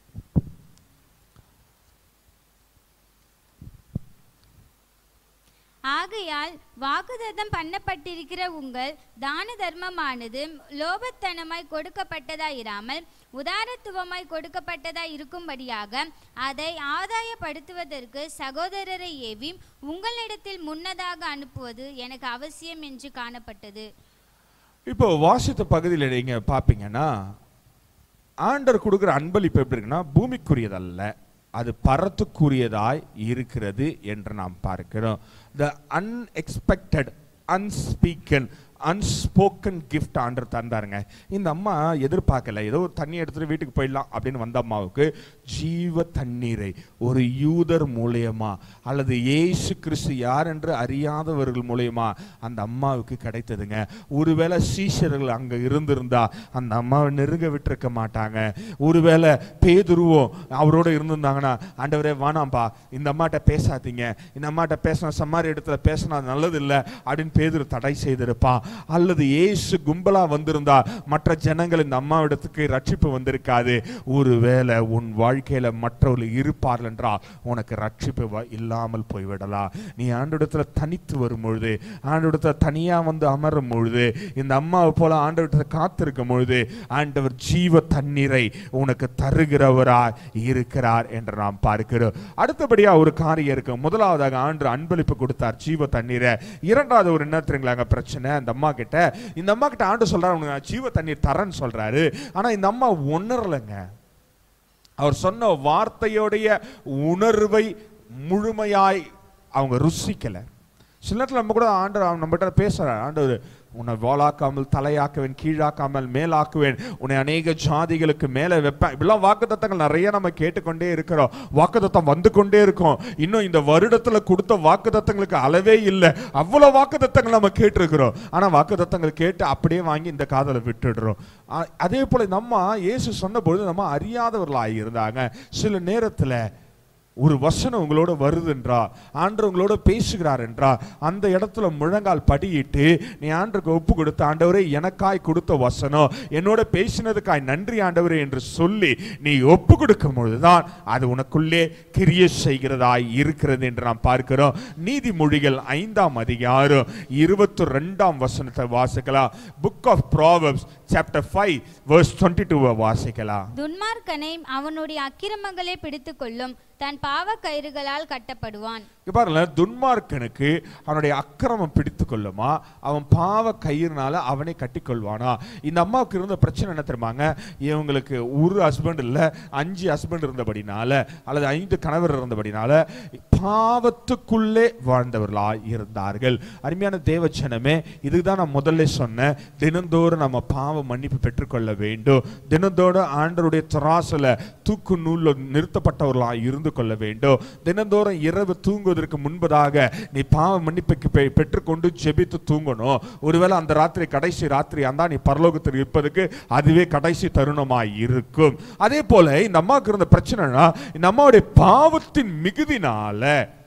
ஆகையால் வாக்குதத்தம் பண்ணப்பட்டிருக்கிற உங்கள் தான தர்மமானது லோபத்தனமாய் கொடுக்கப்பட்டதாய் இராமல் உதாரத்துவமாய் கொடுக்கப்பட்டதாய் இருக்கும்படியாக அதை ஆதாயப்படுத்துவதற்கு சகோதரரை ஏவி உங்களிடத்தில் முன்னதாக அனுப்புவது எனக்கு அவசியம் என்று காணப்பட்டது இப்போ வாசித்த பகுதியில் நீங்க பார்ப்பீங்கன்னா ஆண்டர் கொடுக்குற அன்பளிப்பு எப்படி இருக்குன்னா பூமிக்குரியதல்ல அது பரத்துக்குரியதாய் இருக்கிறது என்று நாம் பார்க்கிறோம் the unexpected unspeaken unspoken gift ஆண்டர் தந்தாருங்க இந்த அம்மா எதிர்பார்க்கல ஏதோ ஒரு தண்ணி எடுத்துட்டு வீட்டுக்கு போயிடலாம் அப்படின்னு வந்த அம்மாவுக்கு ஜீவ தண்ணீரை ஒரு யூதர் மூலியமா அல்லது இயேசு கிறிஸ்து யார் என்று அறியாதவர்கள் மூலியமா அந்த அம்மாவுக்கு கிடைத்ததுங்க ஒருவேளை சீஷர்கள் அங்க இருந்திருந்தா அந்த அம்மாவை நெருங்க விட்டிருக்க மாட்டாங்க ஒருவேளை பேதுருவோ அவரோட இருந்திருந்தாங்கன்னா ஆண்டவரே வேணாம்பா இந்த அம்மாட்ட பேசாதீங்க இந்த அம்மாட்ட பேசினா சம்மாரி இடத்துல பேசினா நல்லது இல்லை அப்படின்னு பேதுரு தடை செய்திருப்பான் அல்லது இயேசு கும்பலா வந்திருந்தா மற்ற ஜனங்கள் இந்த அம்மாவிடத்துக்கு ரட்சிப்பு வந்திருக்காது ஒருவேளை உன் வாழ்க்கையில மற்றவர்கள் இருப்பார்கள் என்றால் உனக்கு ரட்சிப்பு வ- இல்லாமல் போய்விடலாம் நீ ஆண்டோடத்துல தனித்து வரும் பொழுது ஆண்டோடத்துல தனியா வந்து அமரும் பொழுது இந்த அம்மாவை போல ஆண்டவரத்துல காத்திருக்கும் பொழுது ஆண்டவர் ஜீவ தண்ணீரை உனக்கு தருகிறவராய் இருக்கிறார் என்று நாம் பார்க்கிறோம் அடுத்தபடியா ஒரு காரியம் இருக்கு முதலாவதாக ஆண்டு அன்பளிப்பு கொடுத்தார் ஜீவ தண்ணீரை இரண்டாவது ஒரு என்ன தெரியுங்களாங்க பிரச்சனை அந்த அம்மா கிட்ட இந்த அம்மா கிட்ட ஆண்டு சொல்றாரு உனக்கு நான் ஜீவ தண்ணீர் தரேன்னு சொல்றாரு ஆனா இந்த அம்மா உணரலைங்க அவர் சொன்ன வார்த்தையோடைய உணர்வை முழுமையாய் அவங்க ருசிக்கல சில நேரத்தில் நம்ம கூட ஆண்டவர் நம்மகிட்ட பேசுறார் ஆண்டவர் உன்னை வாளாக்காமல் தலையாக்குவேன் கீழாக்காமல் மேலாக்குவேன் உன்னை அநேக ஜாதிகளுக்கு மேலே வைப்பேன் இப்படிலாம் வாக்குத்தத்தங்கள் நிறைய நம்ம கேட்டுக்கொண்டே இருக்கிறோம் வாக்குத்தத்தம் வந்து கொண்டே இருக்கும் இன்னும் இந்த வருடத்துல கொடுத்த வாக்குத்தத்தங்களுக்கு அளவே இல்லை அவ்வளவு வாக்குத்தத்தங்கள் நம்ம கேட்டிருக்கிறோம் ஆனா வாக்குத்தத்தங்கள் கேட்டு அப்படியே வாங்கி இந்த காதலை விட்டுடுறோம் ஆ- அதே போல நம்ம இயேசு சொன்ன பொழுது நம்ம அறியாதவர்களாக இருந்தாங்க சில நேரத்துல ஒரு வசனம் உங்களோட வருது என்றா ஆண்டவர் உங்களோட பேசுகிறார் என்றா அந்த இடத்துல முழங்கால் படியிட்டு நீ ஆண்டருக்கு ஒப்பு கொடுத்த ஆண்டவரே எனக்காய் கொடுத்த வசனம் என்னோட பேசினதுக்காய் நன்றி ஆண்டவரே என்று சொல்லி நீ ஒப்பு கொடுக்கும் பொழுதுதான் அது உனக்குள்ளே கிரிய செய்கிறதாய் இருக்கிறது என்று நாம் பார்க்கிறோம் நீதிமொழிகள் ஐந்தாம் அதிகாரம் இருபத்தி ரெண்டாம் வசனத்தை வாசிக்கலாம் book of Proverbs chapter five verse twenty டூவை வாசிக்கலாம் துன்மார்க்கனை அவனுடைய அக்கிரமங்களை பிடித்துக் கொள்ளும் தன் பாவ கயிறுகளால் கட்டப்படுவான் இங்க பாருங்களேன் துன்மார்க்கனுக்கு அவனுடைய அக்கிரமம் பிடித்து கொள்ளுமா அவன் பாவ கயிறுனால அவனை கட்டிக்கொள்வானா இந்த அம்மாவுக்கு இருந்த பிரச்சனை என்ன தெரியுமாங்க இவங்களுக்கு ஒரு ஹஸ்பண்ட் இல்ல அஞ்சு ஹஸ்பண்ட் இருந்தபடினால அல்லது ஐந்து கணவர் இருந்தபடினால பாவத்துக்குள்ளே வாழ்ந்தவர்களா இருந்தார்கள் அருமையான தேவச்சனமே இதுதான் நான் முதல்ல சொன்னேன் தினந்தோறும் நம்ம பாவ மன்னிப்பு பெற்றுக்கொள்ள வேண்டும் தினந்தோறும் ஆண்டருடைய தராசுல தூக்கு நூல்ல நிறுத்தப்பட்டவர்களா இருந்து கொள்ள வேண்டும் தினந்தோறும் இரவு தூங்குவதற்கு முன்பதாக நீ பாவ மன்னிப்புக்கு பெ- பெற்றுக்கொண்டு ஜெபித்து தூங்கணும் ஒருவேளை அந்த ராத்திரி கடைசி ராத்திரி அந்த நீ பரலோகத்தில் இருப்பதுக்கு அதுவே கடைசி தருணமாய் இருக்கும் அதே போல இந்த அம்மாவுக்கு இருந்த பிரச்சனைனா இந்த அம்மாவுடைய பாவத்தின் மிகுதினால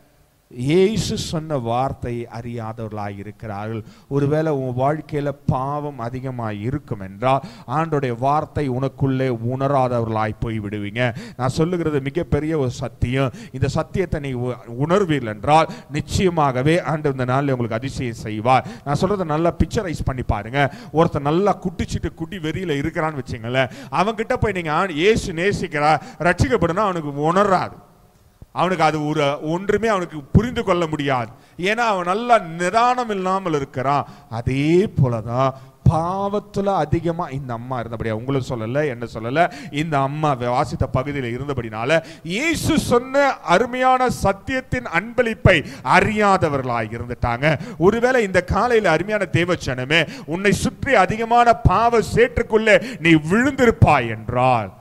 இயேசு சொன்ன வார்த்தை அறியாதவர்களாய் இருக்கிறார்கள் ஒருவேளை உன் வாழ்க்கையில பாவம் அதிகமாய் இருக்கும் என்றால் ஆண்டோடைய வார்த்தை உனக்குள்ளே உணராதவர்களாய் போய் விடுவீங்க நான் சொல்லுகிறது மிகப்பெரிய ஒரு சத்தியம் இந்த சத்தியத்தை நீ உ- உணர்வீர்கள் என்றால் நிச்சயமாகவே ஆண்டு இந்த நாளில் உங்களுக்கு அதிசயம் செய்வார் நான் சொல்றதை நல்லா பிக்சரைஸ் பண்ணி பாருங்க ஒருத்தன் நல்லா குட்டிச்சிட்டு குட்டி வெறியில இருக்கிறான்னு வச்சுங்களேன் அவன்கிட்ட போய் நீங்க ஆ- இயேசு நேசிக்கிறா ரட்சிக்கப்படுனா அவனுக்கு உணராது அவனுக்கு அது ஒரு ஒன்றுமே அவனுக்கு புரிந்து கொள்ள முடியாது ஏன்னா அவன் நல்லா நிதானம் இல்லாமல் இருக்கிறான் அதே போலதான் பாவத்துல அதிகமா இந்த அம்மா இருந்தபடியா உங்களை சொல்லல என்ன சொல்லல இந்த அம்மா வாசித்த பகுதியில் இருந்தபடினால இயேசு சொன்ன அருமையான சத்தியத்தின் அன்பளிப்பை அறியாதவர்களாய் இருந்துட்டாங்க ஒருவேளை இந்த காலையில அருமையான தேவச்சனமே உன்னை சுற்றி அதிகமான பாவ சேற்றுக்குள்ளே நீ விழுந்திருப்பாய் என்றால்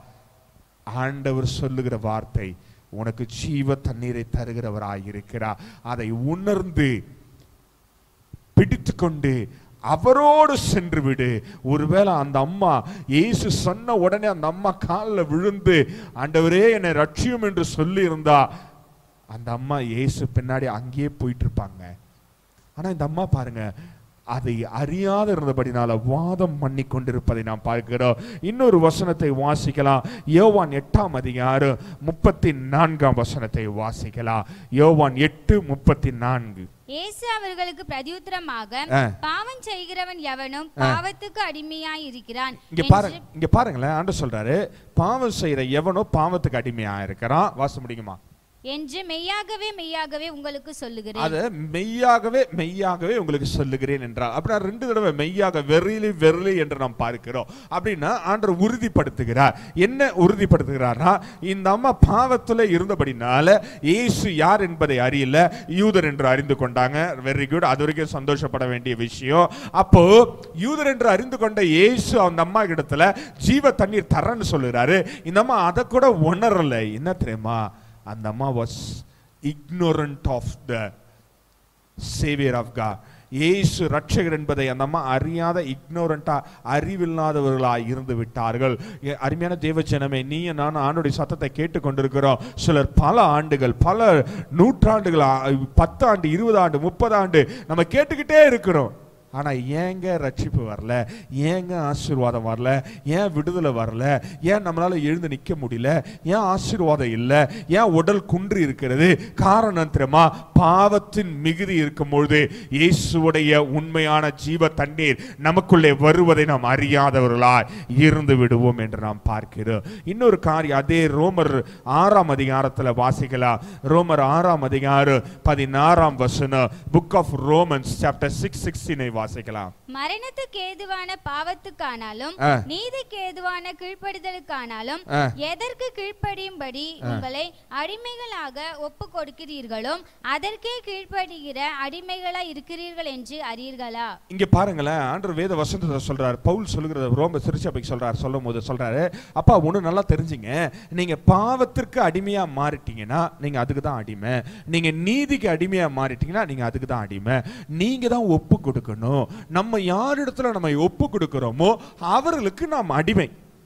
ஆண்டவர் சொல்லுகிற வார்த்தை உனக்கு ஜீவ தண்ணீரை தருகிறவராய் இருக்கிறார் அதை உணர்ந்து பிடித்துக்கொண்டு அவரோடு சென்று விடு ஒருவேளை அந்த அம்மா இயேசு சொன்ன உடனே அந்த அம்மா காலில் விழுந்து ஆண்டவரே என்னை ரட்சியும் என்று சொல்லி இருந்தா அந்த அம்மா இயேசு பின்னாடி அங்கேயே போயிட்டு இருப்பாங்க ஆனா இந்த அம்மா பாருங்க அதை அறியாத இருந்தபடினால வாதம் பண்ணி கொண்டிருப்பதை நாம் பார்க்கிறோம் இன்னொரு வசனத்தை வாசிக்கலாம் யோவான் எட்டாம் அதிகாரம் முப்பத்தி நான்காம் வசனத்தை வாசிக்கலாம் யோவான் எட்டு முப்பத்தி நான்கு இயேசு அவர்களுக்கு பிரதியுத்தரமாக ஆ. பாவம் செய்கிறவன் எவனும் பாவத்துக்கு அடிமையாய் இருக்கிறான் இங்க பாருங்க இங்க பாருங்களேன் ஆண்டு சொல்றாரு பாவம் செய்யற எவனோ பாவத்துக்கு அடிமையா இருக்கிறான் வாச முடியுமா என்று மெய்யாகவே மெய்யாகவே உங்களுக்கு சொல்லுகிறேன் அத மெய்யாகவே மெய்யாகவே உங்களுக்கு சொல்லுகிறேன் என்றார் அப்படின்னா ரெண்டு தடவை மெய்யாக வெறிலி வெறிலி என்று நாம் பார்க்கிறோம் அப்படின்னா ஆண்டவர் உறுதிப்படுத்துகிறார் என்ன உறுதிப்படுத்துகிறார்னா இந்த அம்மா பாவத்துல இருந்தபடினால இயேசு யார் என்பதை அறியல யூதர் என்று அறிந்து கொண்டாங்க வெரி குட் அது வரைக்கும் சந்தோஷப்பட வேண்டிய விஷயம் அப்போ யூதர் என்று அறிந்து கொண்ட இயேசு அந்த அம்மா இடத்துல ஜீவ தண்ணீர் தரேன்னு சொல்லுறாரு இந்த அம்மா அதை கூட உணரல என்ன தெரியுமா அந்த அம்மா was ignorant of the saviour of God இயேசு ரட்சகர் என்பதை அந்த அம்மா அறியாத இக்னோரண்டா அறிவில்லாதவர்களாய் இருந்து விட்டார்கள் எ- அருமையான தேவஜனமே நீ நான் ஆண்டுடைய சத்தத்தை கேட்டு கொண்டிருக்கிறோம் சிலர் பல ஆண்டுகள் பல நூற்றாண்டுகள் ஆ- பத்து ஆண்டு இருபது ஆண்டு முப்பது ஆண்டு நம்ம கேட்டுக்கிட்டே இருக்கிறோம் ஆனா ஏங்க ரட்சிப்பு வரல ஏங்க ஆசீர்வாதம் வரல ஏன் விடுதலை வரல ஏன் நம்மளால எழுந்து நிக்க முடியல ஏன் ஆசீர்வாதம் இல்லை ஏன் உடல் குன்றி இருக்கிறது காரணம் தெரியுமா பாவத்தின் மிகுதி இருக்கும் பொழுது இயேசுவுடைய உண்மையான ஜீவ தண்ணீர் நமக்குள்ளே வருவதை நாம் அறியாதவர்களாய் இருந்து விடுவோம் என்று நாம் பார்க்கிறோம் இன்னொரு காரியம் அதே ரோமர் ஆறாம் அதிகாரத்துல வாசிக்கலாம் ரோமர் ஆறாம் அதிகாரம் பதினாறாம் வசனம் book of Romans chapter six சிக்ஸ்டீனை வாசிக்கலாம் மரணத்துக்கு ஏதுவான பாவத்துக்கானாலும் ஆ. நீதிக்கு ஏதுவான கீழ்ப்படிதலுக்கானாலும் ஆ. எதற்கு கீழ்ப்படியும்படி உங்களை அடிமைகளாக ஒப்பு கொடுக்கிறீர்களோ அதற்கே கீழ்ப்படுகிற அடிமைகளா இருக்கிறீர்கள் என்று அறியீர்களா இங்க பாருங்களேன் ஆண்டவர் வேத வசனத்தை சொல்றாரு பவுல் சொல்லுகிறத ரோம திருச்சபைக்கு சொல்றாரு சொல்லும் போது சொல்றாரு அப்பா ஒண்ணு நல்லா தெரிஞ்சுங்க நீங்க பாவத்திற்கு அடிமையா மாறிட்டீங்கன்னா நீங்க அதுக்கு தான் அடிமை நீங்க நீதிக்கு அடிமையா மாறிட்டீங்கன்னா நீங்க அதுக்கு தான் அடிமை நீங்க தான் ஒப்பு கொடுக்கணும் நம்ம யாரிடத்துல நம்ம ஒப்பு கொடுக்கிறோமோ அவர்களுக்கு நாம் அடிமை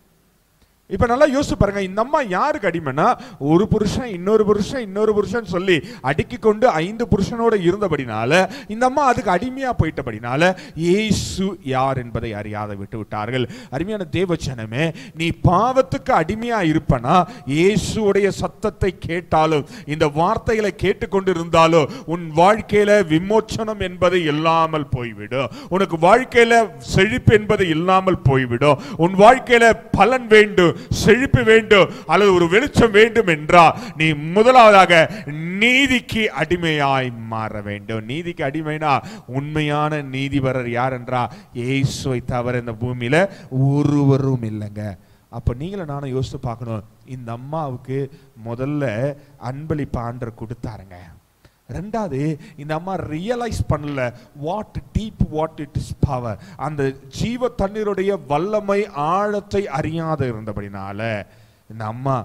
இப்ப நல்லா யோசிச்சு பாருங்க இந்த அம்மா யாருக்கு அடிமைன்னா ஒரு புருஷன் இன்னொரு புருஷன் இன்னொரு புருஷன் சொல்லி அடுக்கி கொண்டு ஐந்து புருஷனோட இருந்தபடினால இந்த அம்மா அதுக்கு அடிமையா போயிட்டபடினால இயேசு யார் என்பதை அறியாத விட்டு விட்டார்கள் அருமையான தேவச்சனமே நீ பாவத்துக்கு அடிமையா இருப்பனா இயேசுடைய சத்தத்தை கேட்டாலும் இந்த வார்த்தைகளை கேட்டுக்கொண்டு இருந்தாலும் உன் வாழ்க்கையில விமோச்சனம் என்பது இல்லாமல் போய்விடும் உனக்கு வாழ்க்கையில செழிப்பு என்பது இல்லாமல் போய்விடும் உன் வாழ்க்கையில பலன் வேண்டும் செழிப்பு வேண்டும் அல்லது ஒரு வெளிச்சம் வேண்டும் என்றால் நீ முதலாவதாக நீதிக்கு அடிமையாய் மாற வேண்டும் நீதிக்கு அடிமைனா உண்மையான நீதிபரர் யார் என்றா இயேசுவை தவிர இந்த பூமியில ஒருவரும் இல்லைங்க அப்ப நீங்களும் நானும் யோசித்து பார்க்கணும் இந்த அம்மாவுக்கு முதல்ல அன்பளிப்பு ஆண்டர் கொடுத்தாருங்க ரெண்டாவது இந்த அம்மா ரியலைஸ் பண்ணல what deep what it is power அந்த ஜீவ தண்ணீருடைய வல்லமை ஆழத்தை அறியாத இருந்தபடினால இந்த அம்மா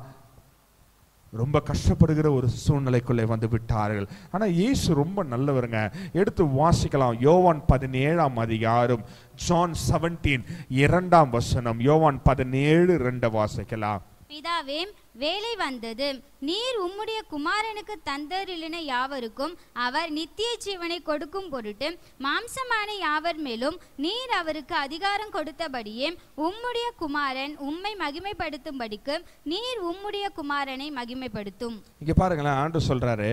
ரொம்ப கஷ்டப்படுகிற ஒரு சூழ்நிலைக்குள்ளே வந்து விட்டார்கள் ஆனா இயேசு ரொம்ப நல்லவருங்க எடுத்து வாசிக்கலாம் யோவான் பதினேழாம் அதிகாரம் ஜான் 17 இரண்டாம் வசனம் யோவான் பதினேழு ரெண்ட வாசிக்கலாம் பிதாவே வேலை வந்தது நீர் உம்முடைய குமாரனுக்கு தந்தரிலின யாவருக்கும் அவர் நித்திய ஜீவனை கொடுக்கும் பொருட்டு மாம்சமான யாவர் மேலும் நீர் அவருக்கு அதிகாரம் கொடுத்தபடியே உம்முடைய குமாரன் உம்மை மகிமைப்படுத்தும்படிக்கு நீர் உம்முடைய குமாரனை மகிமைப்படுத்தும் இங்க பாருங்களேன் ஆண்டு சொல்றாரு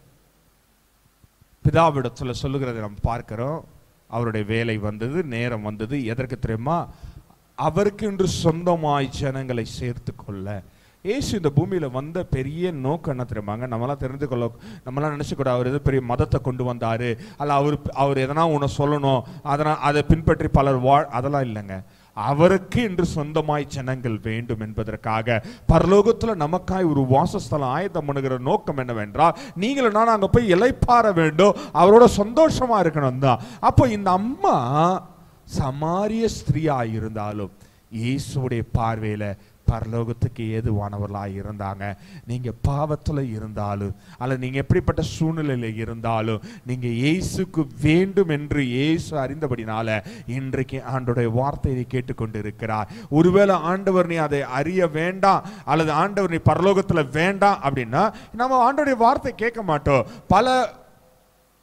பிதாவிடத்துல சொல்லுகிறதை நம்ம பார்க்கிறோம் அவருடைய வேலை வந்தது நேரம் வந்தது எதற்கு தெரியுமா அவருக்கு என்று சொந்தமாய் ஜனங்களை சேர்த்து கொள்ள இயேசு இந்த பூமியில வந்த பெரிய நோக்கம் என்ன தெரியுமாங்க நம்மளாம் தெரிந்து கொள்ள நம்மளாம் நினைச்சுக்கூட அவர் ஏதோ பெரிய மதத்தை கொண்டு வந்தாரு அல்ல அவர் அவர் எதனா ஒன்று சொல்லணும் அதனால் அதை பின்பற்றி பலர் வாழ் அதெல்லாம் இல்லைங்க அவருக்கு என்று சொந்தமாய் ஜனங்கள் வேண்டும் என்பதற்காக பரலோகத்துல நமக்காய் ஒரு வாசஸ்தலம் ஆயத்தம் பண்ணுகிற நோக்கம் என்னவென்றால் நீங்களும் நான் அங்க போய் இலைப்பார வேண்டும் அவரோட சந்தோஷமா இருக்கணும் தான் அப்போ இந்த அம்மா சமாரிய ஸ்திரீயா இருந்தாலும் இயேசுடைய பார்வையில பரலோகத்துக்கு ஏதுவானவர்களாக இருந்தாங்க நீங்க பாவத்துல இருந்தாலும் அல்லது நீங்க எப்படிப்பட்ட சூழ்நிலையில இருந்தாலும் நீங்க இயேசுக்கு வேண்டும் என்று இயேசு அறிந்தபடினால இன்றைக்கு ஆண்டோடைய வார்த்தையை கேட்டுக்கொண்டு இருக்கிறார் ஒருவேளை ஆண்டவர் நீ அதை அறிய வேண்டாம் அல்லது ஆண்டவர் நீ பரலோகத்துல வேண்டாம் அப்படின்னா நம்ம ஆண்டோடைய வார்த்தை கேட்க மாட்டோம் பல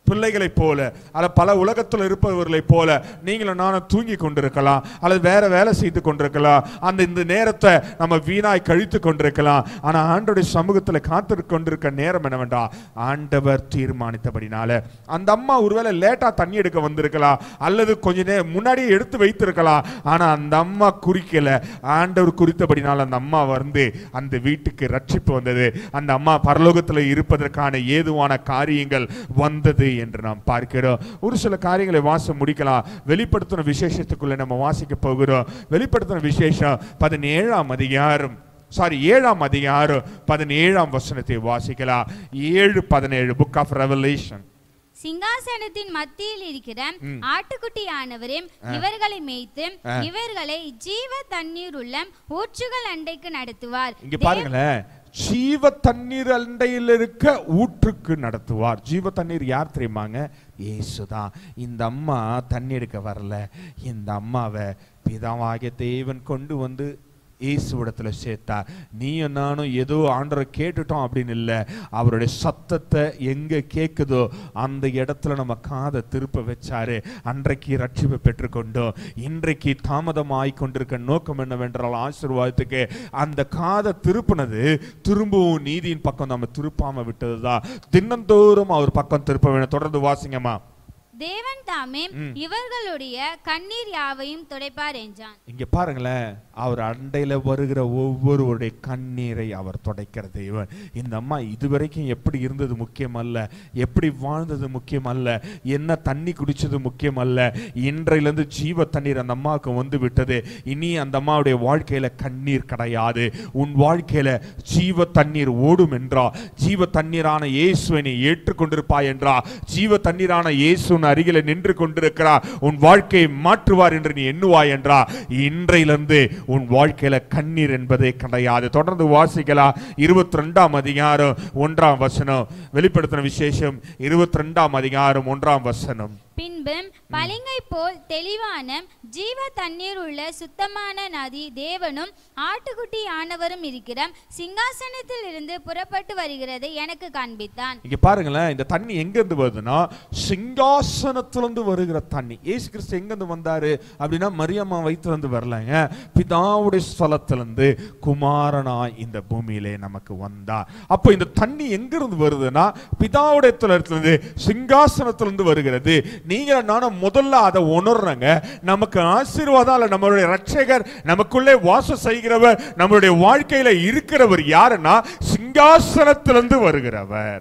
பிள்ளைகளைப் போல அல்ல பல உலகத்தில் இருப்பவர்களைப் போல நீங்களும் நானும் தூங்கி கொண்டிருக்கலாம் அல்லது வேற வேலை செய்து கொண்டிருக்கலாம் அந்த இந்த நேரத்தை நம்ம வீணாய் கழித்து கொண்டிருக்கலாம் ஆனா ஆண்டோடைய சமூகத்தில் காத்து கொண்டிருக்க நேரம் என்னவென்றா ஆண்டவர் தீர்மானித்தபடினால அந்த அம்மா ஒருவேளை லேட்டா தண்ணி எடுக்க வந்திருக்கலாம் அல்லது கொஞ்ச நேரம் முன்னாடியே எடுத்து வைத்திருக்கலாம் ஆனா அந்த அம்மா குறிக்கல ஆண்டவர் குறித்தபடினால அந்த அம்மா வந்து அந்த வீட்டுக்கு ரட்சிப்பு வந்தது அந்த அம்மா பரலோகத்தில் இருப்பதற்கான ஏதுவான காரியங்கள் வந்தது என்று நாம் பார்க்கிறோம் ஒரு சில காரியங்களை வாச முடிக்கலாம் வெளிப்படுத்தின விசேஷத்துக்குள்ள நம்ம வாசிக்க போகிறோம் வெளிப்படுத்தின விசேஷம் பதினேழாம் அதிகாரம் சாரி ஏழாம் அதிகாரம் பதினேழாம் வசனத்தை வாசிக்கலாம் ஏழு பதினேழு புக் ஆஃப் ரெவலேஷன் சிங்காசனத்தின் மத்தியில் இருக்கிற ம். ஆட்டுக்குட்டியானவரே இவர்களை மேய்த்து இவர்களை ஜீவ தண்ணீர் உள்ள ஊற்றுகள் அண்டைக்கு நடத்துவார் இங்க பாருங்களேன் ஜீவ தண்ணீர் அண்டையில் இருக்க ஊற்றுக்கு நடத்துவார் ஜீவ தண்ணீர் யார் தெரியுமாங்க இயேசுதான் இந்த அம்மா தண்ணி எடுக்க வரல இந்த அம்மாவை பிதாவாகிய தேவன் கொண்டு வந்து இயேசுவிடத்துல சேர்த்தார் நீயும் நானும் ஏதோ ஆண்டரை கேட்டுட்டோம் அப்படின்னு இல்லை அவருடைய சத்தத்தை எங்க கேக்குதோ அந்த இடத்துல நம்ம காதை திருப்ப வச்சாரு அன்றைக்கு ரட்சிப்பை பெற்றுக்கொண்டோம் இன்றைக்கு தாமதமாய் கொண்டிருக்க நோக்கம் என்னவென்றால் ஆசீர்வாதத்துக்கு அந்த காதை திருப்பினது திரும்பவும் நீதியின் பக்கம் நம்ம திருப்பாம விட்டதுதான் தினந்தோறும் அவர் பக்கம் திருப்ப வேணும் தொடர்ந்து வாசிங்கம்மா தேவன் தாமே ம். இவர்களுடைய கண்ணீர் யாவையும் துடைப்பார் என்றான் இங்க பாருங்களேன் அவர் அண்டையில வருகிற ஒவ்வொருவருடைய கண்ணீரை அவர் துடைக்கிற தெய்வன் இந்த அம்மா இதுவரைக்கும் எப்படி இருந்தது முக்கியம் அல்ல எப்படி வாழ்ந்தது முக்கியம் அல்ல என்ன தண்ணி குடிச்சது முக்கியம் அல்ல இன்றையிலிருந்து ஜீவ தண்ணீர் அந்த அம்மாவுக்கு வந்து விட்டது இனி அந்த அம்மாவுடைய வாழ்க்கையில கண்ணீர் கிடையாது உன் வாழ்க்கையில ஜீவ தண்ணீர் ஓடும் என்றா ஜீவ தண்ணீரான இயேசுவை நீ ஏற்றுக்கொண்டிருப்பாய் என்றா ஜீவ தண்ணீரான இயேசு உன் அருகில நின்று கொண்டிருக்கிறார் உன் வாழ்க்கையை மாற்றுவார் என்று நீ எண்ணுவாய் என்றா இன்றையிலிருந்து உன் வாழ்க்கையில கண்ணீர் என்பதே கிடையாது தொடர்ந்து வாசிக்கலாம் இருபத்தி ரெண்டாம் அதிகாரம் ஒன்றாம் வசனம் வெளிப்படுத்தின விசேஷம் இருபத்தி ரெண்டாம் அதிகாரம் ஒன்றாம் வசனம் பின்பு பளிங்கை போல் தெளிவான ஜீவ தண்ணீர் உள்ள சுத்தமான நதி தேவனும் ஆட்டுக்குட்டி ஆனவரும் இருக்கிற சிங்காசனத்தில் இருந்து புறப்பட்டு வருகிறது எனக்கு காண்பித்தான் இங்க பாருங்களேன் இந்த தண்ணி எங்க இருந்து வருதுன்னா சிங்காசனத்திலிருந்து வருகிற தண்ணி இயேசு கிறிஸ்து எங்க இருந்து வந்தாரு அப்படின்னா மரியம்மா வயிற்றிலிருந்து வரலங்க பிதாவுடைய ஸ்தலத்திலிருந்து குமாரனா இந்த பூமியிலே நமக்கு வந்தா அப்போ இந்த தண்ணி எங்க இருந்து வருதுன்னா பிதாவுடைய தலத்திலிருந்து சிங்காசனத்திலிருந்து வருகிறது நீங்க நானும் முதல்ல அதை உணர்றங்க நமக்கு ஆசீர்வாதம் அல்ல நம்மளுடைய ரட்சகர் நமக்குள்ளே வாசம் செய்கிறவர் நம்மளுடைய வாழ்க்கையில இருக்கிறவர் யாருன்னா சிங்காசனத்திலிருந்து வருகிறவர்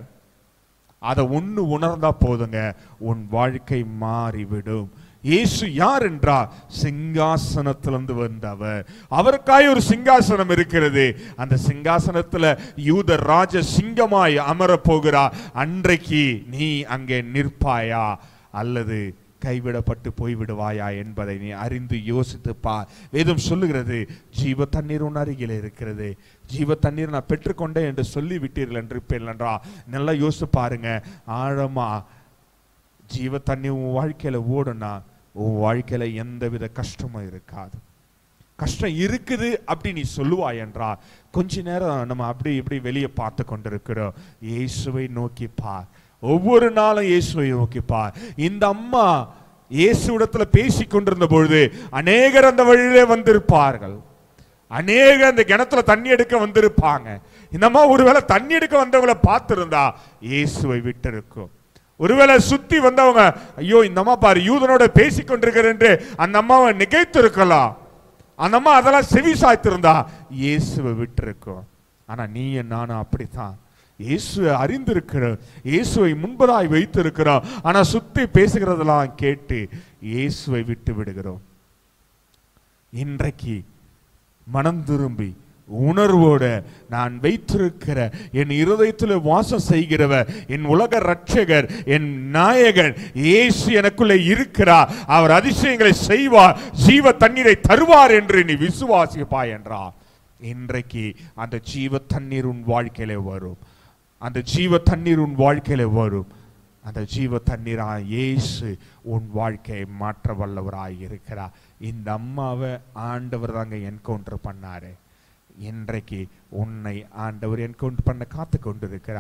அதை ஒண்ணு உணர்ந்தா போதுங்க உன் வாழ்க்கை மாறிவிடும் இயேசு யார் என்றா சிங்காசனத்திலிருந்து வந்தவர் அவருக்காய் ஒரு சிங்காசனம் இருக்கிறது அந்த சிங்காசனத்துல யூத ராஜ சிங்கமாய் அமர போகிறார் அன்றைக்கு நீ அங்கே நிற்பாயா அல்லது கைவிடப்பட்டு போய்விடுவாயா என்பதை நீ அறிந்து யோசித்து பார் வேதம் சொல்லுகிறது ஜீவ தண்ணீர் உன் அருகில் இருக்கிறது ஜீவ தண்ணீர் நான் பெற்றுக்கொண்டேன் என்று சொல்லி விட்டீர்கள் என்று என்றா நல்லா யோசித்து பாருங்க ஆழமா ஜீவ தண்ணி உன் வாழ்க்கையில ஓடுனா உன் வாழ்க்கையில எந்தவித கஷ்டமும் இருக்காது கஷ்டம் இருக்குது அப்படி நீ சொல்லுவாய் என்றா கொஞ்ச நேரம் நம்ம அப்படி இப்படி வெளியே பார்த்து கொண்டிருக்கிறோம் இயேசுவை நோக்கி பார் ஒவ்வொரு நாளும் இயேசுவை நோக்கி பார் இந்த அம்மா இயேசுவிடத்துல பேசிக் கொண்டிருந்த பொழுது அநேகர் அந்த வழியிலே வந்திருப்பார்கள் அநேக அந்த கிணத்துல தண்ணி எடுக்க வந்திருப்பாங்க இந்த அம்மா ஒருவேளை தண்ணி எடுக்க வந்தவங்களை பார்த்திருந்தா இயேசுவை விட்டு இருக்கும் ஒருவேளை சுத்தி வந்தவங்க ஐயோ இந்த அம்மா பாரு யூதனோட பேசிக் கொண்டிருக்கிறேன் என்று அந்த அம்மாவை நிகைத்து இருக்கலாம் அந்த அம்மா அதெல்லாம் செவி சாய்த்திருந்தா இயேசுவை விட்டு இருக்கும் ஆனா நீயும் நானும் அப்படித்தான் இயேசுவை அறிந்திருக்கிறோம் இயேசுவை முன்பதாய் வைத்திருக்கிறோம் ஆனா சுத்தி பேசுகிறதெல்லாம் கேட்டு இயேசுவை விட்டு விடுகிறோம் இன்றைக்கு மனம் திரும்பி உணர்வோட நான் வைத்திருக்கிற என் இருதயத்தில் வாசம் செய்கிறவர் என் உலக ரட்சகர் என் நாயகன் இயேசு எனக்குள்ளே இருக்கிறார் அவர் அதிசயங்களை செய்வார் ஜீவ தண்ணீரை தருவார் என்று நீ விசுவாசிப்பாய் என்றார் இன்றைக்கு அந்த ஜீவ தண்ணீர் உன் வாழ்க்கையில வரும் அந்த ஜீவ தண்ணீர் உன் வாழ்க்கையில வரும் அந்த ஜீவ தண்ணீரா இயேசு உன் வாழ்க்கையை மாற்ற வல்லவராய் இருக்கிறார் இந்த அம்மாவை ஆண்டவர் தாங்க என்கவுண்டர் பண்ணாரு இன்றைக்கு உன்னை ஆண்டவர் என்கவுண்டர் பண்ண காத்து கொண்டிருக்கிறார்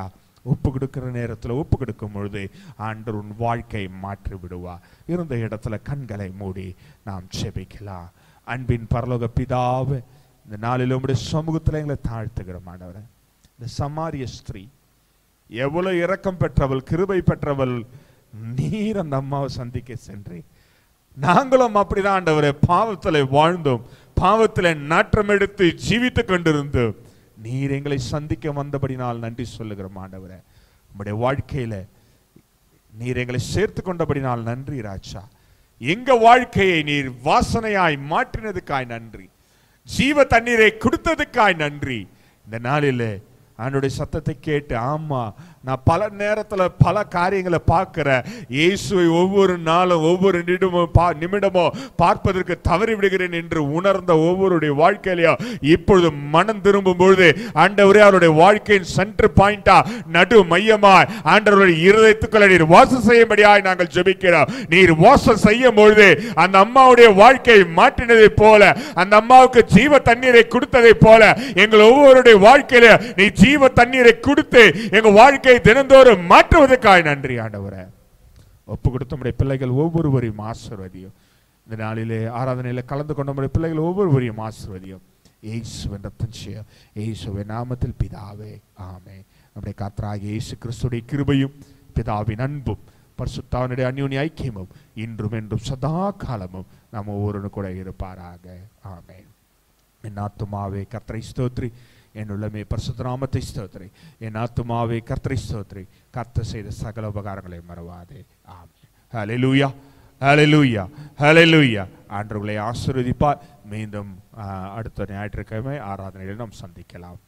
ஒப்பு கொடுக்கிற நேரத்தில் ஒப்பு கொடுக்கும் பொழுது ஆண்டவர் உன் வாழ்க்கையை மாற்றி விடுவார் இருந்த இடத்துல கண்களை மூடி நாம் செபிக்கலாம் அன்பின் பரலோக பிதாவே இந்த நாளில் உம்முடைய சமூகத்தில் எங்களை தாழ்த்துகிறோம் ஆண்டவரே இந்த சமாரிய ஸ்திரீ எவ்வளவு இரக்கம் பெற்றவள் கிருபை பெற்றவள் நீர் அந்த அம்மாவை சந்திக்க சென்றேன் நாங்களும் அப்படிதான் ஆண்டவரே பாவத்தில் வாழ்ந்தோம் பாவத்தில் நாற்றம் எடுத்து ஜீவித்துக் கொண்டிருந்தோம் நீர் எங்களை சந்திக்க வந்தபடினால் நன்றி சொல்லுகிறோம் ஆண்டவரே உம்முடைய வாழ்க்கையில நீர் எங்களை சேர்த்து கொண்டபடினால் நன்றி ராஜா எங்க வாழ்க்கையை நீர் வாசனையாய் மாற்றினதுக்காய் நன்றி ஜீவ தண்ணீரை கொடுத்ததுக்காய் நன்றி இந்த நாளிலே ஆண்டுடைய சத்தத்தை கேட்டு ஆமா நான் பல நேரத்துல பல காரியங்களை பார்க்கிறேன் இயேசுவை ஒவ்வொரு நாளும் ஒவ்வொரு நிமிடமும் பா நிமிடமும் பார்ப்பதற்கு தவறி விடுகிறேன் என்று உணர்ந்த ஒவ்வொருடைய வாழ்க்கையிலையும் இப்பொழுது மனம் திரும்பும் பொழுது ஆண்டவரே அவருடைய வாழ்க்கையின் சென்டர் பாயிண்டா நடு மையமாய் ஆண்டவருடைய இருதயத்துக்குள்ள நீர் வாசம் செய்யும்படியாய் நாங்கள் ஜெபிக்கிறோம் நீர் வாசம் செய்யும் பொழுது அந்த அம்மாவுடைய வாழ்க்கையை மாற்றினதை போல அந்த அம்மாவுக்கு ஜீவ தண்ணீரை கொடுத்ததை போல எங்கள் ஒவ்வொருடைய வாழ்க்கையில நீ ஜீவ தண்ணீரை கொடுத்து எங்க வாழ்க்கையை தினந்தோறும் மாற்றுவதற்காக நன்றி ஆண்டவரே ஒப்பு கொடுத்த நம்முடைய பிள்ளைகள் ஒவ்வொருவரையும் ஆசிர்வதியும் இந்த நாளிலே ஆராதனையில கலந்து கொண்ட நம்முடைய பிள்ளைகள் ஒவ்வொருவரையும் ஆசிர்வதியும் இயேசுவின் ரத்தம் செய்ய இயேசுவின் நாமத்தில் பிதாவே ஆமே நம்முடைய கர்த்தராகிய இயேசு கிறிஸ்துடைய கிருபையும் பிதாவின் அன்பும் பரிசுத்தாவனுடைய அந்யோனி ஐக்கியமும் இன்றும் என்றும் சதா காலமும் நம்ம ஒவ்வொருவரும் கூட இருப்பாராக ஆமென் என் ஆத்துமாவே கர்த்தரை ஸ்தோத்ரி என் உள்ளமே பரிசுத்த நாமத்தை ஸ்தோத்ரி என் ஆத்துமாவே கர்த்தரை ஸ்தோத்ரி கர்த்தர் செய்த சகல உபகாரங்களை மறவாதே ஆமென் ஹalleluya ஹalleluya ஹalleluya ஆண்டவர்களை ஆசீர்வதிப்பார் மீண்டும் ஆ, அடுத்த ஞாயிற்றுக்கிழமை ஆராதனையில் நாம் சந்திக்கலாம்